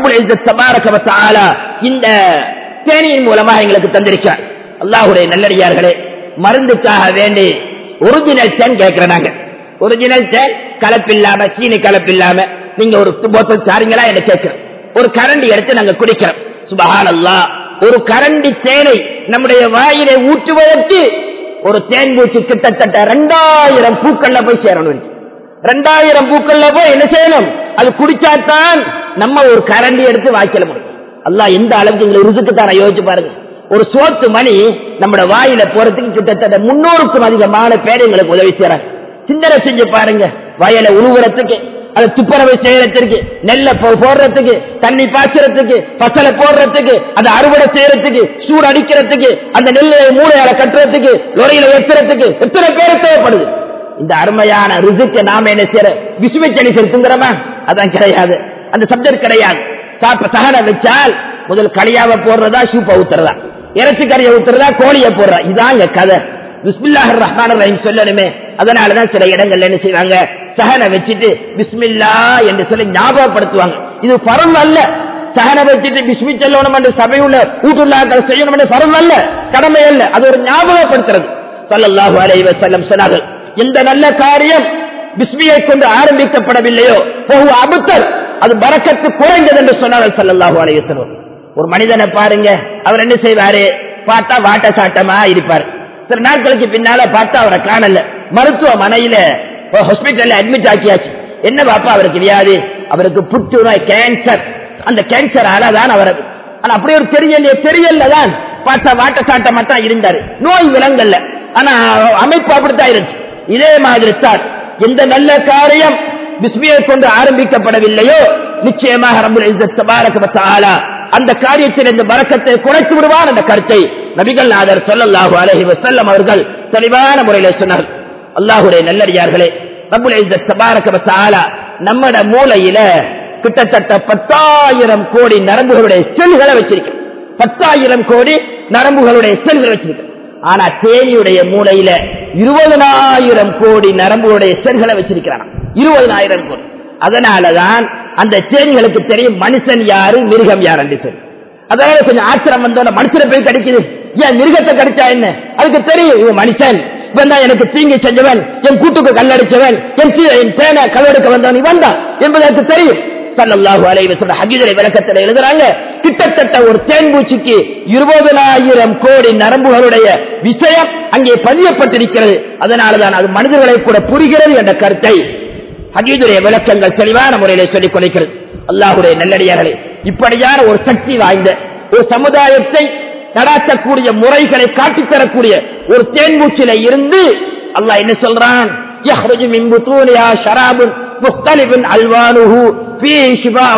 நம்முடைய இந்த தேனியின் மூலமாக எங்களுக்கு தந்திருக்கிறார் அல்லாஹுடைய நல்லடியார்களே மருந்துக்காக வேண்டி ஒரிஜினல் தேன் கேட்கிறனாங்க ஒரிஜினல் தேன் கலப்பில்லாம சீனி கலப்பில்லாம நீங்க ஒரு போத்தல் சாரிங்களா என்ன கேட்கிறோம் ஒரு கரண்டி எடுத்து நாங்க குடிக்கிறோம் சுபஹான் அல்லா ஒரு கரண்டி தேனை நம்முடைய வாயிலை ஊற்றுவதற்கு ஒரு தேன் பூச்சி கிட்டத்தட்ட ரெண்டாயிரம் பூக்கள்ல போய் சேரணும் ரெண்டாயிரம் பூக்கள்ல போய் என்ன செய்யணும் அது குடிச்சாத்தான் நம்ம ஒரு கரண்டி எடுத்து வாய்க்கல முடியும் அல்லா எந்த அளவுக்கு எங்களை ருசுக்கு தான யோசிச்சு பாருங்க ஒரு சோத்து மணி நம்ம வாயில போறதுக்கு கிட்டத்தட்ட முன்னூறுக்கும் அதிகமான பேர் எங்களுக்கு உதவி செய்யறாங்க சிந்தனை செஞ்சு பாருங்க வயலை உழுவுறதுக்கு அதை துப்புரவு செய்யறதுக்கு நெல்ல போடுறதுக்கு தண்ணி பாய்ச்சறதுக்கு பசலை போடுறதுக்கு அதை அறுவடை செய்யறதுக்கு சூடு அடிக்கிறதுக்கு அந்த நெல்லை மூளையால கட்டுறதுக்கு லொரையில ஏற்றுறதுக்கு எத்தனை பேர் தேவைப்படுது இந்த அருமையான ரிசுக்கு நாம என்ன செய்யற விசுவச்சனி செலுத்துங்கிறோமா அதான் கிடையாது அந்த சப்ஜெக்ட் கிடையாது சாப்ப சகனை வச்சால் முதல் களியாவை போடுறதா சூப்பை ஊத்துறதா இறைச்சி கறியை ஊத்துறதா கோழியை போடுறா இதான் இங்க கதை பிஸ்மில்லாஹ் ரஹ்மான் ரஹீம் சொல்லணுமே அதனாலதான் சில இடங்கள்ல என்ன செய்வாங்க சகனை வச்சுட்டு பிஸ்மில்லா என்று சொல்லி ஞாபகப்படுத்துவாங்க இது பரம் அல்ல சகனை வச்சுட்டு பிஸ்மி செல்லணும் என்று சபையுள்ள ஊட்டுள்ளாக்கள் செய்யணும் என்று பரம் அல்ல கடமை அல்ல அது ஒரு ஞாபகப்படுத்துறது சொல்லல்லாஹு அலைஹி வஸல்லம் சொன்னார்கள் எந்த நல்ல காரியம் பிஸ்மியை கொண்டு ஆரம்பிக்கப்படவில்லையோ போகு அபுத்தர் அது பறக்கத்து குறைந்தது என்று சொன்னார்கள் சல்லல்லாஹு அலைஹி வஸல்லம் ஒரு மனிதனை பாருங்க அவர் என்ன செய்வாரு பார்த்தா வாட்ட சாட்டமா இருப்பார் சில நாட்களுக்கு பின்னால பார்த்தா அவரை காணல மருத்துவமனையில ஹாஸ்பிட்டல்ல அட்மிட் ஆக்கியாச்சு என்ன பாப்பா அவருக்கு வியாதி அவருக்கு புற்றுநோய் கேன்சர் அந்த கேன்சரால தான் அவர் ஆனா அப்படி ஒரு தெரியல தெரியல தான் பார்த்தா வாட்ட சாட்டமா தான் இருந்தாரு நோய் விலங்கல்ல ஆனா அமைப்பு அப்படித்தான் இருந்துச்சு இதே மாதிரி தான் எந்த நல்ல காரியம் பிஸ்மியை கொண்டு ஆரம்பிக்கப்படவில்லையோ நிச்சயமாக ரபுல் இஸ்ஸத் தபாரக வ தஆலா அந்த காரியத்தில் இந்த பரக்கத்தை குறைத்து விடுவார் என்ற கருத்தை நபிகள் நாதர் சொல்லல்லாஹு அலைஹி வஸல்லம் அவர்கள் தெளிவான முறையில் சொன்னார் அல்லாஹுடைய நல்லடியார்களே ரபுல் இஸ்ஸத் தபாரக வ தஆலா நம்மட மூளையில கிட்டத்தட்ட பத்தாயிரம் கோடி நரம்புகளுடைய செல்களை வச்சிருக்க பத்தாயிரம் கோடி நரம்புகளுடைய செல்கள் வச்சிருக்க ஆனா தேனியுடைய மூளையில இருபதனாயிரம் கோடி நரம்புடைய செல்களை வச்சிருக்கிறான் இருபதனாயிரம் கோடி அதனாலதான் அந்த தேனிகளுக்கு தெரியும் மனுஷன் யாரு மிருகம் யார் என்று சொல்லி அதனால கொஞ்சம் ஆத்திரம் வந்தோட மனுஷனை போய் கடிக்குது ஏன் மிருகத்தை கடிச்சா என்ன அதுக்கு தெரியும் இவன் மனுஷன் இவன் தான் எனக்கு தீங்கி செஞ்சவன் என் கூட்டுக்கு கல்லடிச்சவன் என் தீ- என் தேனை கல்லெடுக்க வந்தவன் இவன் தான் என்பதற்கு தெரியும் சல்லல்லாஹு அலைஹி வஸல்லம் ஹஜ்ஜுடைய விளக்கத்தில் எழுதுறாங்க கிட்டத்தட்ட ஒரு தேன்பூச்சிக்கு இருபதனாயிரம் கோடி நரம்புகளுடைய விஷயம் அங்கே பதியப்பட்டிருக்கிறது அதனாலதான் அது மனிதர்களை கூட புரிகிறது என்ற கருத்தை ஹஜீதுடைய விளக்கங்கள் தெளிவான முறையிலே சொல்லிக் கொடுக்கிறது அல்லாஹுடைய நல்லடியார்களே இப்படியான ஒரு சக்தி வாய்ந்த ஒரு சமுதாயத்தை நடாத்தக்கூடிய முறைகளை காட்டித் தரக்கூடிய ஒரு தேன்பூச்சில இருந்து அல்லாஹ் என்ன சொல்றான் يخرج من بطونها شراب مختلف ألوانه فيه شفاء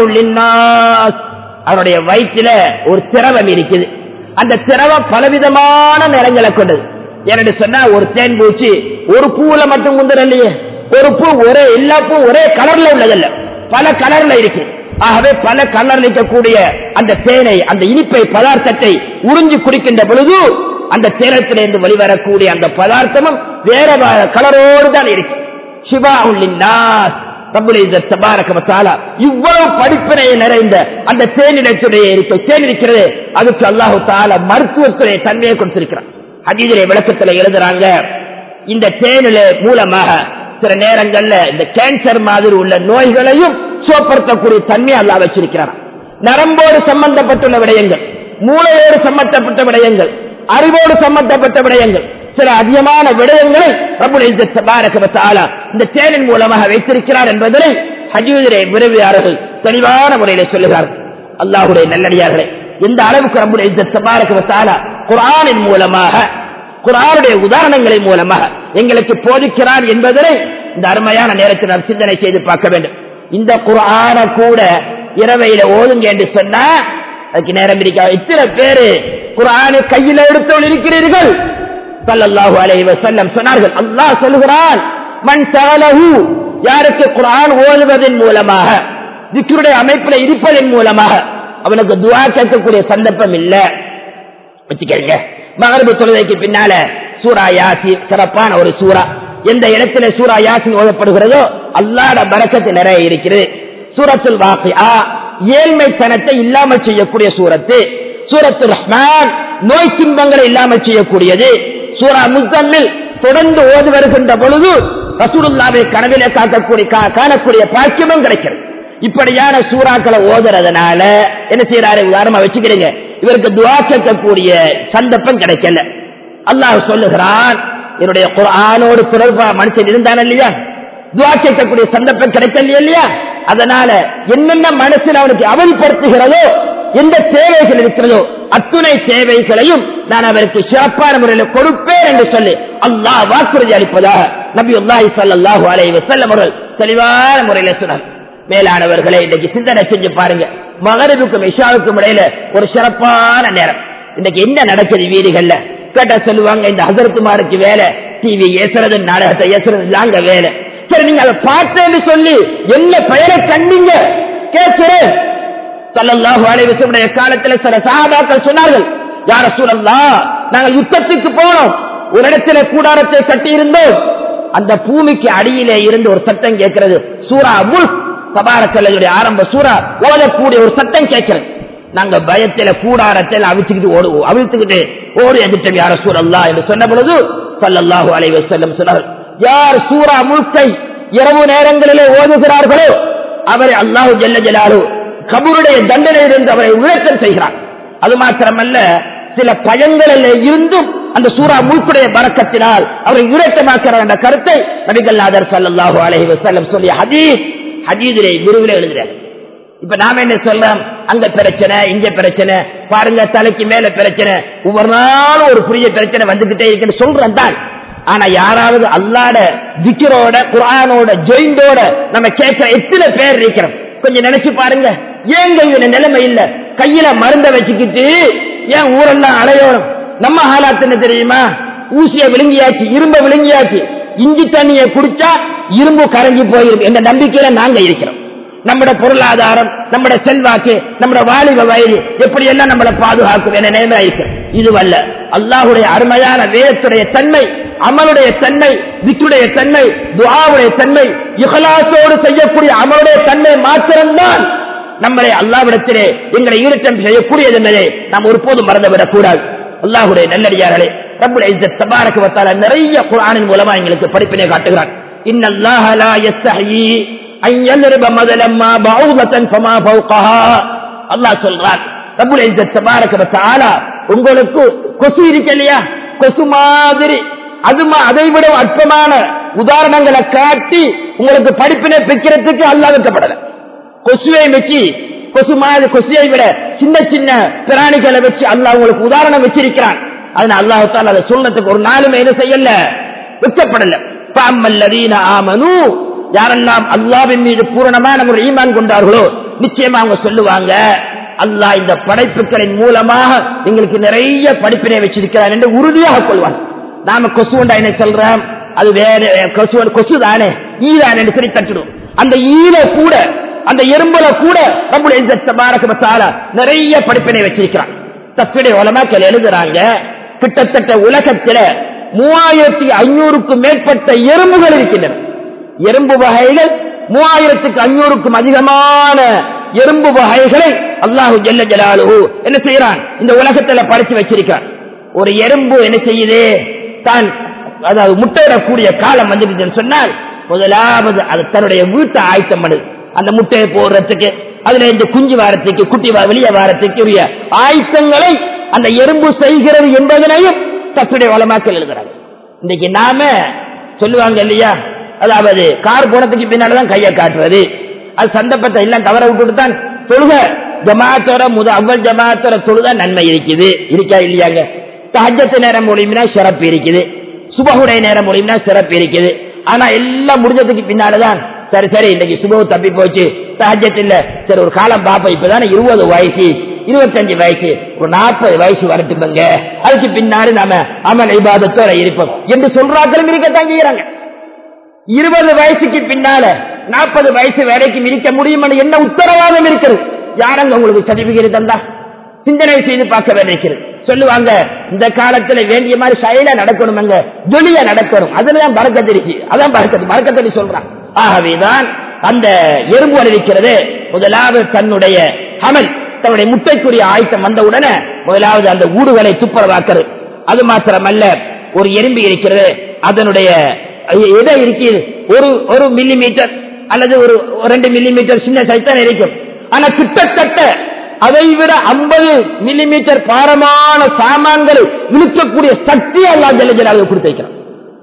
للناس அவருடைய வயிற்றில ஒரு திரவம் இருக்குது அந்த திரவம் பலவிதமான நிறங்களை கொண்டது என்று சொன்னா ஒரு தேன் பூச்சி ஒரு பூல மட்டும் முந்திரலையே ஒரு பூ ஒரே எல்லா பூ ஒரே கலர்ல உள்ளதல்ல பல கலர்ல இருக்கு ஆகவே பல கலர்ல இருக்கக்கூடிய அந்த தேனை அந்த இனிப்பை பதார்த்தத்தை உறிஞ்சி குடிக்கின்ற பொழுது அந்த தேனத்திலிருந்து வெளிவரக்கூடிய அந்த பதார்த்தமும் வேற வ- கலரோடு தான் இருக்கு சிவா உள்ளின்னாஸ் ரப்புல் இஸ்ஸத் தபாரக வ தஆலா இவ்வளவு படிப்பினையை நிறைந்த அந்த தேனிடத்துடைய இருக்க தேன் இருக்கிறது அதுக்கு அல்லாஹு தாலா மருத்துவத்துடைய தன்மையை கொடுத்திருக்கிறான் ஹதீதிலே விளக்கத்துல எழுதுறாங்க இந்த தேனில மூலமாக சில நேரங்கள்ல இந்த கேன்சர் மாதிரி உள்ள நோய்களையும் சுவப்படுத்தக்கூடிய தன்மையை அல்லாஹ் வச்சிருக்கிறான் நரம்போடு சம்பந்தப்பட்டுள்ள விடயங்கள் மூளையோடு சம்பந்தப்பட்ட விடயங்கள் அறிவோடு சம்பந்தப்பட்ட விடயங்கள் சில அதிகமான விடயங்களை ரப்புல் இஸ்ஸத் தபாரக வ தஆலா இந்த தேனின் மூலமாக வைத்திருக்கிறார் என்பதனை ஹஜீதிலே விரைவியாளர்கள் தெளிவான முறையிலே சொல்லுகிறார்கள் அல்லாஹுடைய நல்லடியார்களே எந்த அளவுக்கு ரப்புல் இஸ்ஸத் தபாரக வ தஆலா குர்ஆனின் மூலமாக குர்ஆனுடைய உதாரணங்களின் மூலமாக எங்களுக்கு போதிக்கிறார் என்பதனை இந்த அருமையான நேரத்தில் நாம் சிந்தனை செய்து பார்க்க வேண்டும் இந்த குர்ஆன கூட இரவையில ஓதுங்க என்று சொன்னா அதுக்கு நேரம் இருக்கா இத்தனை பேரு குர்ஆனை கையில் எடுத்தவள் இருக்கிறீர்கள் ஸல்லல்லாஹு அலைஹி வஸல்லம் சொன்னார்கள் அல்லாஹ் சொல்கிறான் மன் சஅலஹு யாருக்கு குர்ஆன் ஓதுவதன் மூலமாக திக்ருடைய அமைப்பில் இருப்பதன் மூலமாக அவனுக்கு துஆ கேட்கக்கூடிய சந்தர்ப்பம் இல்ல வச்சுக்கிறீங்க மகரபு தொழுகைக்கு பின்னால சூரா யாசின் சிறப்பான ஒரு சூரா எந்த இடத்துல சூரா யாசின் ஓதப்படுகிறதோ அல்லாட பரக்கத்து நிறைய இருக்கிறது சூரத்துல் வாக்கியா ஏழ்மைத்தனத்தை இல்லாமல் செய்யக்கூடிய சூரத்து சூரத்து ரஹ்மான் நோய் துன்பங்களை இல்லாமல் செய்யக்கூடியது சூரா முத்தம்மில் தொடர்ந்து ஓதி வருகின்ற பொழுது ரசூலுல்லாவை கனவிலே காக்கக்கூடிய கா- காணக்கூடிய பாக்கியமும் கிடைக்கிறது இப்படியான சூறாக்களை ஓதுறதுனால என்ன செய்யறாரு உதாரணமா வச்சுக்கிறீங்க இவருக்கு துவா கேட்கக்கூடிய சந்தர்ப்பம் கிடைக்கல அல்லாஹ் சொல்லுகிறான் என்னுடைய குர்ஆனோடு தொடர்பா மனுஷன் இருந்தான் இல்லையா துவா கேட்கக்கூடிய சந்தர்ப்பம் கிடைக்கலையா இல்லையா அதனால என்னென்ன மனசில் அவனுக்கு அவல்படுத்துகிறதோ எந்த தேவைகள் இருக்கிறதோ அத்துணை தேவைகளையும் நான் அவருக்கு சிறப்பான முறையில் கொடுப்பேன் என்று சொல்லி அல்லாஹ் வாக்குறுதி அளிப்பதாக நபி அல்லாஹி ஸல்லல்லாஹு அலைஹி வஸல்லம் அவர்கள் தெளிவான முறையில் சொன்னார் மேலானவர்களை இன்னைக்கு சிந்தனை செஞ்சு பாருங்க மகரிபுக்கும் இஷாவுக்கும் இடையில ஒரு சிறப்பான நேரம் இன்னைக்கு என்ன நடக்குது வீடுகள்ல கேட்டா சொல்லுவாங்க இந்த ஹசரத்துமாருக்கு வேலை டிவி ஏசுறது நாடகத்தை ஏசுறது தாங்க வேலை சரி நீங்க அதை பார்த்தேன்னு சொல்லி என்ன பெயரை கண்டீங்க கேட்கிறேன் சல்லல்லாஹு அலைஹி வஸல்லம் காலத்துல சில சஹாபாக்கள் சொன்னார்கள் யார சூழல்லா நாங்கள் யுத்தத்துக்கு போனோம் ஒரு இடத்துல கூடாரத்தை கட்டி இருந்தோம் அந்த பூமிக்கு அடியிலே இருந்து ஒரு சத்தம் கேட்கிறது சூரா முல்க் தபாரக்கல்லுடைய ஆரம்ப சூரா ஓதக்கூடிய ஒரு சத்தம் கேட்கிறது நாங்க பயத்தில கூடாரத்தில் அவிச்சுக்கிட்டு ஓடு அவிழ்த்துக்கிட்டு ஓடி எதிர்த்தம் யார சூழல்லா என்று சொன்ன பொழுது சல்லல்லாஹு அலைஹி வஸல்லம் சொன்னார்கள் யார் சூரா முல்கை இரவு நேரங்களிலே ஓதுகிறார்களோ அவரை அல்லாஹு ஜல்ல ஜலாலு கபூருடைய தண்டனையிலிருந்து அவரை உயர்த்தம் செய்கிறார் அது மாத்திரமல்ல சில பயங்களில் இருந்தும் அந்த சூரா முழுக்குடைய பறக்கத்தினால் அவரை உயர்த்தமாக்கிறார் என்ற கருத்தை நபிகள் நாதர் சல்லாஹு அலஹி வசல்லம் சொல்லிய ஹதீஸ் ஹதீதிலே விரிவில் எழுதுறார் இப்ப நாம என்ன சொல்லலாம் அங்க பிரச்சனை இங்க பிரச்சனை பாருங்க தலைக்கு மேல பிரச்சனை ஒவ்வொரு நாளும் ஒரு புதிய பிரச்சனை வந்துகிட்டே இருக்குன்னு சொல்றேன் தான் ஆனா யாராவது அல்லாட திக்கரோட குரானோட ஜொயிண்டோட நம்ம கேட்கிற எத்தனை பேர் இருக்கிறோம் கொஞ்சம் நினைச்சு பாருங்க ஏங்க இவன நிலைமை இல்ல கையில மருந்த வச்சுக்கிட்டு ஏன் ஊரெல்லாம் அலையோடும் நம்ம ஹாலாத்து என்ன தெரியுமா ஊசிய விழுங்கியாச்சு இரும்ப விழுங்கியாச்சு இஞ்சி தண்ணியை குடிச்சா இரும்பு கரைஞ்சி போயிரும் என்ற நம்பிக்கையில நாங்க இருக்கிறோம் நம்மட பொருளாதாரம் நம்மட செல்வாக்கு நம்மட வாலிப வயது எப்படி எல்லாம் நம்மளை பாதுகாக்கும் என நிலைமை இருக்கு இதுவல்ல அல்லாஹுடைய அருமையான வேதத்துடைய தன்மை அமலுடைய தன்மை திக்குடைய தன்மை துஆவுடைய தன்மை இஹலாசோடு செய்யக்கூடிய அமலுடைய தன்மை மாத்திரம்தான் நம்மளை அல்லாவிடத்திலே எங்களை ஈரட்டம் செய்யக்கூடியது என்பதை நாம் ஒருபோதும் மறந்துவிடக் கூடாது அல்லாஹுடைய நல்லடியார்களே ரப்புல் இஸ்ஸத் தபாரக வ தஆலா நிறைய குர்ஆனின் மூலமா எங்களுக்கு படிப்பினை காட்டுகிறான் இன்னல்லாஹ லா யஸ்தஹி அன் யضرب مثلا ما بعوضة فما فوقها அல்லாஹ் சொல்றான் ரப்புல் இஸ்ஸத் தபாரக வ தஆலா உங்களுக்கு கொசு இருக்கு இல்லையா கொசு மாதிரி அது மா- அதை விட அற்பமான உதாரணங்களை காட்டி உங்களுக்கு படிப்பினை பிக்கிறதுக்கு அல்லாஹ் வைக்கப்படல கொசுவை வச்சு கொசு மாதிரி கொசுவை விட சின்ன சின்ன பிராணிகளை வச்சு அல்லாஹ் உங்களுக்கு உதாரணம் வச்சிருக்கிறான் அதனால அல்லாஹ் தால அதை சொல்லத்துக்கு ஒரு நாளுமே என்ன செய்யல வைக்கப்படல பாமல்லதீன ஆமனு யாரெல்லாம் அல்லாவின் மீது பூரணமான ஒரு ஈமான் கொண்டார்களோ நிச்சயமா அவங்க சொல்லுவாங்க அல்லாஹ் இந்த படைப்புகளின் மூலமாக எங்களுக்கு நிறைய படிப்பினை வச்சிருக்கிறார் என்று உறுதியாக கொள்வான் நாம கொசுண்டா என்ன சொல்றோம் அது வேற கொசு கொசு தானே ஈதான் என்று சொல்லி தட்டிடும் அந்த ஈர கூட அந்த எறும்புல கூட நம்முடைய இஸ்ஸத் தபாரக வ தஆலா நிறைய படிப்பினை வச்சிருக்கிறான் தஃப்ஸீருடைய உலமாக்கள் எழுதுறாங்க கிட்டத்தட்ட உலகத்தில மூவாயிரத்தி ஐநூறுக்கும் மேற்பட்ட எறும்புகள் இருக்கின்றன எறும்பு வகைகள் மூவாயிரத்துக்கு ஐநூறுக்கும் அதிகமான எறும்பு வகைகளை அல்லாஹு ஜல்ல ஜலாலுஹு என்ன செய்யறான் இந்த உலகத்துல படைச்சு வச்சிருக்கான் ஒரு எறும்பு என்ன செய்யுது தான் அதாவது முட்டையிடக்கூடிய காலம் வந்துடுதுன்னு சொன்னால் முதலாவது அது தன்னுடைய வீட்டை ஆயத்தம் பண்ணுது அந்த முட்டையை போடுறதுக்கு அதுல இந்த குஞ்சு வாரத்துக்கு குட்டி வா- வெளியே வாரத்துக்கு உரிய ஆயத்தங்களை அந்த எறும்பு செய்கிறது என்பதனையும் தத்துடைய வளமாக்கல் எழுதுறாங்க இன்னைக்கு நாம சொல்லுவாங்க இல்லையா அதாவது கார் போனதுக்கு பின்னாலதான் கையை காட்டுறது அது சந்தப்பட்ட எல்லாம் தவற விட்டுட்டு தான் தொழுக ஜமாத்தோட முத அவ்வள் ஜமாத்தோட தொழுத நன்மை இருக்குது இருக்கா இல்லையாங்க தஹஜத்து நேரம் மூலியம்னா சிறப்பு இருக்குது சுபகுடைய நேரம் மூலியம்னா சிறப்பு இருக்குது ஆனா எல்லாம் முடிஞ்சதுக்கு பின்னாலதான் சரி சரி இன்னைக்கு சுபகு தப்பி போச்சு தஹஜத் இல்ல சரி ஒரு காலம் பாப்போம் இப்பதானே இருபது வயசு இருபத்தஞ்சு வயசு ஒரு நாற்பது வயசு வரட்டுமங்க அதுக்கு பின்னாடி நாம அமல் இபாதத்தோட இருப்போம் என்று சொல்றாக்களும் இருக்கத்தான் செய்யறாங்க இருபது வயசுக்கு பின்னால நாற்பது வயசு வரைக்கும் இருக்க முடியும் என்ன உத்தரவாதம் இருக்கிறது யாரங்க உங்களுக்கு சர்டிபிகேட் தந்தா சிந்தனை செய்து பார்க்க வேண்டியிருக்கிறது சொல்லுவாங்க இந்த காலத்துல வேண்டிய மாதிரி செயல நடக்கணுமங்க ஜொலியா நடக்கணும் அதுலதான் பறக்கத்து இருக்கு அதான் பறக்கத்து பறக்கத்தடி சொல்றான் ஆகவேதான் அந்த எறும்பு அறிவிக்கிறது முதலாவது தன்னுடைய அமல் தன்னுடைய முட்டைக்குரிய ஆயத்தம் வந்த உடனே முதலாவது அந்த ஊடுகளை துப்புரவாக்குறது அது மாத்திரமல்ல ஒரு எறும்பு இருக்கிறது அதனுடைய எதை இருக்குது ஒரு ஒரு மில்லி மீட்டர் அல்லது ஒரு ஒரு ரெண்டு மில்லி மீட்டர் சின்ன சைஸ் தான் இருக்கும் ஆனா கிட்டத்தட்ட அதை விட ஐம்பது மில்லி மீட்டர் பாரமான சாமான்களை இழுக்கக்கூடிய சக்தி அல்லா ஜலஜலாக கொடுத்திருக்கிறான்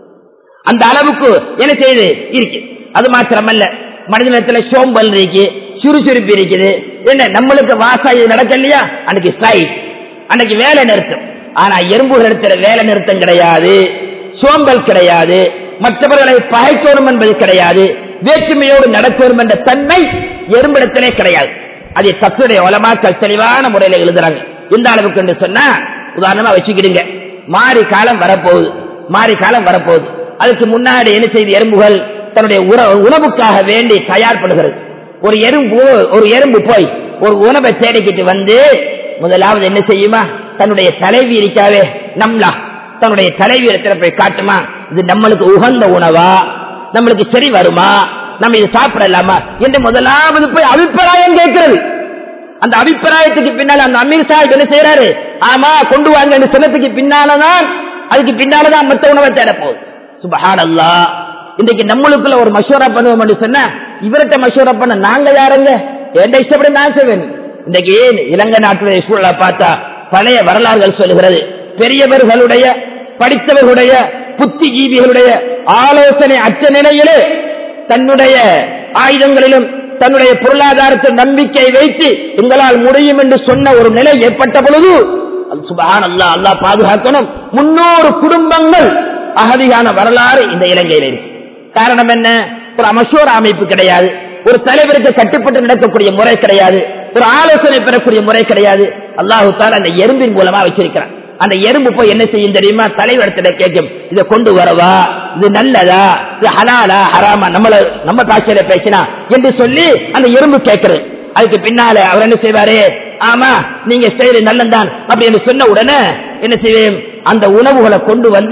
அந்த அளவுக்கு என்ன செய்யுது இருக்கு அது மாத்திரமல்ல மனிதனத்துல சோம்பல் இருக்கு சுறுசுறுப்பு இருக்குது என்ன நம்மளுக்கு வாசாயி நடக்கலையா அன்னைக்கு ஸ்ட்ரைக் அன்னைக்கு வேலை நிறுத்தம் ஆனா எறும்புகள் இடத்துல வேலை நிறுத்தம் கிடையாது சோம்பல் கிடையாது மற்றவர்களை பகைக்கணும் என்பது கிடையாது வேற்றுமையோடு நடக்கணும் என்ற தன்மை எறும்பிடத்திலே கிடையாது அதை தத்துடைய உலமாக்கள் தெளிவான முறையில் எழுதுறாங்க எந்த அளவுக்கு என்று சொன்னா உதாரணமா வச்சுக்கிடுங்க மாறி காலம் வரப்போகுது மாறி காலம் வரப்போகுது அதுக்கு முன்னாடி என்ன செய்து எறும்புகள் தன்னுடைய உற- உணவுக்காக வேண்டி தயார்படுகிறது ஒரு எறும்பு ஒரு எறும்பு போய் ஒரு உணவை தேடிக்கிட்டு வந்து முதலாவது என்ன செய்யுமா தன்னுடைய தலைவி இருக்காவே நம்லா தன்னுடைய தலைவி இடத்துல போய் காட்டுமா இது நம்மளுக்கு உகந்த உணவா நம்மளுக்கு சரி வருமா நம்ம இதை சாப்பிடலாமா என்று முதலாவது போய் அபிப்பிராயம் கேட்கிறது அந்த அபிப்பிராயத்துக்கு பின்னால அந்த அமீர் சாஹிப் என்ன செய்யறாரு ஆமா கொண்டு வாங்க சொன்னதுக்கு பின்னாலதான் அதுக்கு பின்னாலதான் மத்த உணவை தேட போகுது சுபஹான் அல்லா இன்னைக்கு நம்மளுக்குள்ள ஒரு மஷூரா பண்ணுவோம் என்று சொன்னா இவர்கிட்ட மஷூரா பண்ண நாங்க யாருங்க எந்த இஷ்டப்படி நான் செய்வேன் இன்னைக்கு இலங்கை நாட்டுடைய சூழலை பார்த்தா பழைய வரலாறுகள் சொல்லுகிறது பெரியவர்களுடைய படித்தவர்களுடைய புத்திஜீவிகளுடைய ஆலோசனை அற்ற நிலையிலே தன்னுடைய ஆயுதங்களிலும் தன்னுடைய பொருளாதாரத்தில் நம்பிக்கை வைத்து எங்களால் முடியும் என்று சொன்ன ஒரு நிலை ஏற்பட்ட பொழுது சுபான் அல்லா அல்லா பாதுகாக்கணும் முன்னூறு குடும்பங்கள் அகதியான வரலாறு இந்த இலங்கையில் இருக்கு காரணம் என்ன ஒரு அமசோர அமைப்பு கிடையாது ஒரு தலைவருக்கு கட்டுப்பட்டு நடக்கக்கூடிய முறை கிடையாது ஒரு ஆலோசனை பெறக்கூடிய முறை கிடையாது அல்லாஹு தால அந்த எறும்பின் மூலமா வச்சிருக்கிறான் அந்த எறும்பு போய் என்ன செய்யும் தெரியுமா தலைவரத்திட கேட்கும் இதை கொண்டு வரவா இது நல்லதா இது ஹலாலா ஹராமா நம்மள நம்ம பாஷையில பேசினா என்று சொல்லி அந்த எறும்பு கேட்கிறது அதுக்கு பின்னால அவர் என்ன செய்வாரு ஆமா நீங்க செய்யறது நல்லந்தான் அப்படி என்று சொன்ன உடனே என்ன செய்வேன் அந்த உணவுகளை கொண்டு வந்து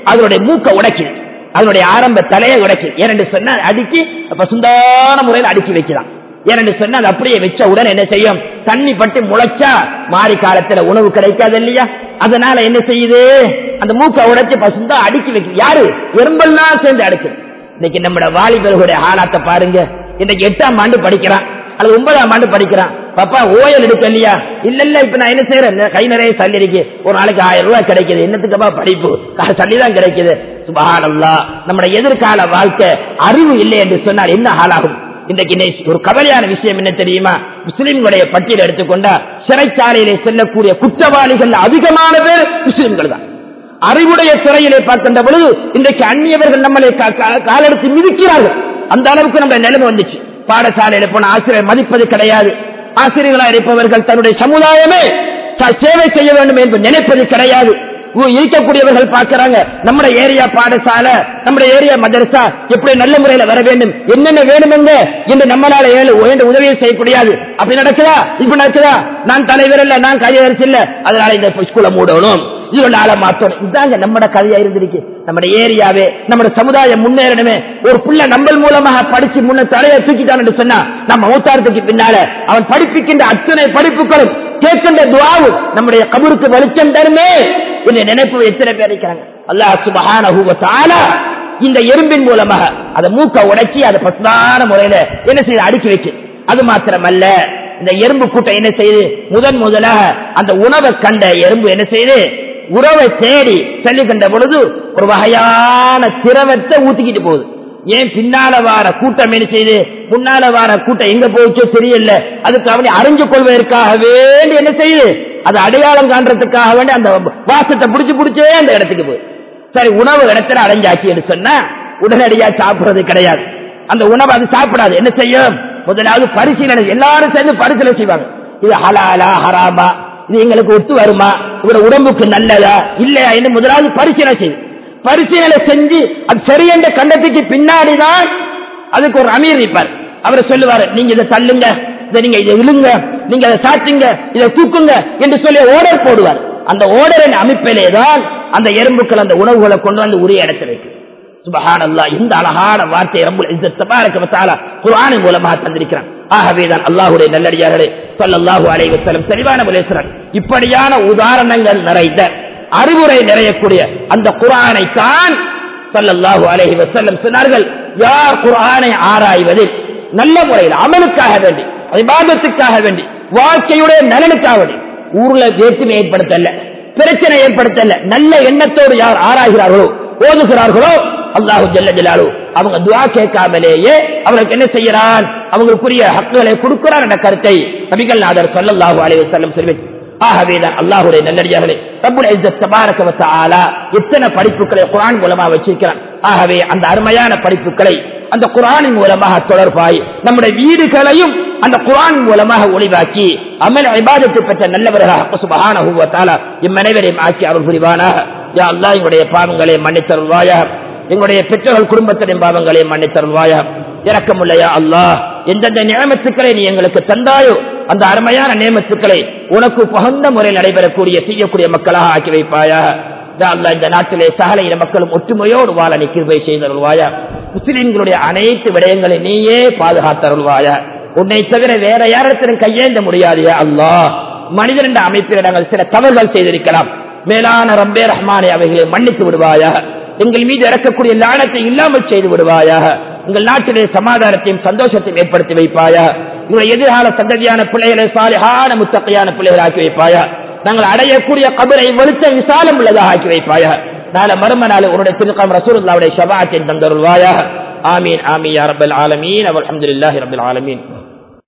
அதனுடைய மூக்க உடைக்குது அதனுடைய ஆரம்ப தலையை உடைக்குது ஏனென்று சொன்னா அடிச்சு அப்ப சுந்தான முறையில் அடுக்கி வைக்கலாம் ஏனென்று சொன்னா அது அப்படியே வச்ச உடனே என்ன செய்யும் தண்ணி பட்டு முளைச்சா மாறி காலத்துல உணவு கிடைக்காது இல்லையா அதனால என்ன செய்யுது அந்த மூக்க உடைச்சு பசுந்தா அடுக்கி வைக்குது யாரு எறும்பெல்லாம் சேர்ந்து அடுக்குது இன்னைக்கு நம்மட வாலிபர்களுடைய ஆளாத்த பாருங்க இன்னைக்கு எட்டாம் ஆண்டு படிக்கிறான் அல்லது ஒன்பதாம் ஆண்டு படிக்கிறான் பாப்பா ஓயல் எடுக்க இல்லையா இல்ல இல்ல இப்ப நான் என்ன செய்யறேன் கை நிறைய சல்லி இருக்கு ஒரு நாளைக்கு ஆயிரம் ரூபாய் கிடைக்குது என்னத்துக்குப்பா படிப்பு சல்லி தான் கிடைக்குது சுபஹானல்லா நம்முடைய எதிர்கால வாழ்க்கை அறிவு இல்லை என்று சொன்னால் என்ன ஆளாகும் இன்றைக்கு ஒரு கவலையான விஷயம் என்ன தெரியுமா முஸ்லிம்களுடைய பட்டியல் எடுத்துக்கொண்டா சிறைச்சாலையிலே செல்லக்கூடிய குற்றவாளிகள் அதிகமான பேர் முஸ்லிம்கள் தான் அறிவுடைய சிறையிலே பார்க்கின்ற பொழுது இன்றைக்கு அந்நியவர்கள் நம்மளை காலெடுத்து மிதிக்கிறார்கள் அந்த அளவுக்கு நம்ம நிலைமை வந்துச்சு பாடசாலையில போன ஆசிரியர் மதிப்பது கிடையாது ஆசிரியர்களாக இருப்பவர்கள் தன்னுடைய சமுதாயமே சேவை செய்ய வேண்டும் என்று நினைப்பது கிடையாது இருக்கக்கூடியவர்கள் பார்க்கிறாங்க நம்ம ஏரியா பாடசாலை நம்ம ஏரியா மதரசா எப்படி நல்ல முறையில வர வேண்டும் என்னென்ன வேணுமெங்க என்று நம்மளால ஏழு உதவியை செய்யக்கூடியது அப்படி நடக்குதா இப்ப நடக்குதா நான் தலைவர் இல்ல நான் கையரசு இல்ல அதனால இந்த ஸ்கூலை மூடணும் இதுல ஆள மாத்தணும் இதாங்க நம்மட கதையா இருந்திருக்கு நம்ம ஏரியாவே நம்ம சமுதாயம் முன்னேறணுமே ஒரு புள்ள நம்பல் மூலமாக படிச்சு முன்ன தலையை தூக்கிட்டான் சொன்னா நம்ம மூத்தாரத்துக்கு பின்னால அவன் படிப்பிக்கின்ற அத்தனை படிப்புகளும் கேட்கின்ற துவாவும் நம்முடைய கபருக்கு வெளிச்சம் தருமே இந்த நினைப்பு எத்தனை பேர் இருக்கிறாங்க அல்லாஹ் சுபஹான இந்த எறும்பின் மூலமாக அதை மூக்க உடைச்சி அதை பசுதான முறையில என்ன செய்ய அடுக்கி வைக்கு அது மாத்திரமல்ல இந்த எறும்பு கூட்டம் என்ன செய்யுது முதன் முதலாக அந்த உணவை கண்ட எறும்பு என்ன செய்யுது உறவை தேடி செல்லுகின்ற பொழுது ஒரு வகையான திரவத்தை ஊத்திக்கிட்டு போகுது ஏன் பின்னால வார கூட்டம் என்ன செய்து முன்னால வார கூட்டம் எங்க போச்சோ தெரியல அதுக்கு அவனை அறிஞ்சு கொள்வதற்காக வேண்டி என்ன செய்யுது அது அடையாளம் காண்றதுக்காக வேண்டி அந்த வாசத்தை புடிச்சு புடிச்சே அந்த இடத்துக்கு போய் சரி உணவு இடத்துல அடைஞ்சாச்சு என்று சொன்னா உடனடியா சாப்பிடுறது கிடையாது அந்த உணவு அது சாப்பிடாது என்ன செய்யும் முதலாவது பரிசீலனை எல்லாரும் சேர்ந்து பரிசீலனை செய்வாங்க இது ஹலாலா ஹராமா இது எங்களுக்கு ஒத்து வருமா இவரோட உடம்புக்கு நல்லதா இல்லையா என்று முதலாவது பரிசீலனை செய்யும் பரிசீலனை செஞ்சு அது சரியென்ற கண்டத்துக்கு பின்னாடிதான் அதுக்கு ஒரு அமீர் நிற்பார் அவர் சொல்லுவார் நீங்க இதை தள்ளுங்க இதை நீங்க இதை விழுங்க நீங்க அதை சாத்துங்க இதை தூக்குங்க என்று சொல்லி ஓடர் போடுவார் அந்த ஓடரின் அமைப்பிலே தான் அந்த எறும்புக்கள் அந்த உணவுகளை கொண்டு வந்து உரிய இடத்துல வைக்கும் சுபஹானல்லா இந்த அழகான வார்த்தை ரப்புல் இஸ்ஸத் தபாரக வ தஆலா குர்ஆனின் மூலமாக தந்திருக்கிறான் ஆகவேதான் அல்லாஹ்வுடைய நல்லடியார்களே ஸல்லல்லாஹு அலைஹி வஸல்லம் தெளிவான முலேஸ்வரன் இப்படியான உதாரணங்கள் நிறைந்த அறிவுரை நிறையக்கூடிய அந்த குர்ஆனை தான் ஸல்லல்லாஹு அலைஹி வஸல்லம் சொன்னார்கள் யார் குர்ஆனை ஆராய்வதில் நல்ல முறையில் அமலுக்காக வேண்டி இபாதத்துக்காக வேண்டி வாழ்க்கையுடைய நலனுக்காக வேண்டி ஊர்ல வேற்றுமை ஏற்படுத்தல பிரச்சனை ஏற்படுத்தல நல்ல எண்ணத்தோடு யார் ஆராய்கிறார்களோ ஓதுகிறார்களோ அல்லாஹு ஜல்ல ஜலாலு அவங்க துவா கேட்காமலேயே அவங்களுக்கு என்ன செய்யறான் அவங்களுக்குரிய ஹக்குகளை கொடுக்கிறார் என்ற கருத்தை நபிகள் நாதர் சொல்லல்லாஹு அலைஹி வஸல்லம் சொல்லி ஆகவேதான் அல்லாஹுடைய நல்லடியார்களே ரப்புல் இஸ்ஸத் தபாரக வ தஆலா எத்தனை படிப்புகளை குர்ஆன் மூலமாக வச்சிருக்கிறான் ஆகவே அந்த அருமையான படிப்புகளை அந்த குர்ஆனின் மூலமாக தொடர்பாய் நம்முடைய வீடுகளையும் அந்த குர்ஆன் மூலமாக ஒளிவாக்கி அமல் இபாதத்தை பெற்ற நல்லவர்களாக சுபஹானஹு வ தஆலா இம்மனைவரையும் ஆக்கி அருள் புரிவானாக யா அல்லாஹ் எங்களுடைய பாவங்களை மன்னித்தருள்வாயாக எங்களுடைய பெற்றோர்கள் குடும்பத்தின் பாவங்களை மன்னித்தருள்வாயா இறக்கமுள்ளையா அல்லாஹ் எந்தெந்த நியமத்துக்களை நீ எங்களுக்கு தந்தாயோ அந்த அருமையான நியமத்துக்களை உனக்கு பகுந்த முறையில் நடைபெறக்கூடிய செய்யக்கூடிய மக்களாக ஆக்கி வைப்பாயா அல்லா இந்த நாட்டிலே சகல இன மக்களும் ஒற்றுமையோடு வாழ நீ கிருபை செய்தருள்வாயா முஸ்லிம்களுடைய அனைத்து விடயங்களை நீயே பாதுகாத்தருள்வாயா உன்னை தவிர வேற யாரிடத்திலும் கையேந்த முடியாதையா அல்லாஹ் மனிதன் என்ற அமைப்பில் நாங்கள் சில தவறுகள் செய்திருக்கலாம் மேலான ரப்பே ரஹ்மானே அவைகளை மன்னித்து விடுவாயா எங்கள் மீது இறக்கக்கூடிய லானத்தை இல்லாமல் செய்து விடுவாயாக எங்கள் நாட்டிலே சமாதானத்தையும் சந்தோஷத்தையும் ஏற்படுத்தி வைப்பாயா எங்களுடைய எதிர்கால சந்ததியான பிள்ளைகளை சாலிஹான முத்தகையான பிள்ளைகள் ஆக்கி வைப்பாயா நாங்கள் அடையக்கூடிய கபரை வெளுத்த விசாலம் உள்ளதாக ஆக்கி வைப்பாயா நாளை மறும நாள் உன்னுடைய திருக்கம் ரசூலுல்லாவுடைய ஷபாத்தின் தந்தருள்வாயா ஆமீன் ஆமீன் யா ரப்பல் ஆலமீன் அல்ஹம்துலில்லாஹி ரப்பில் ஆலமீன்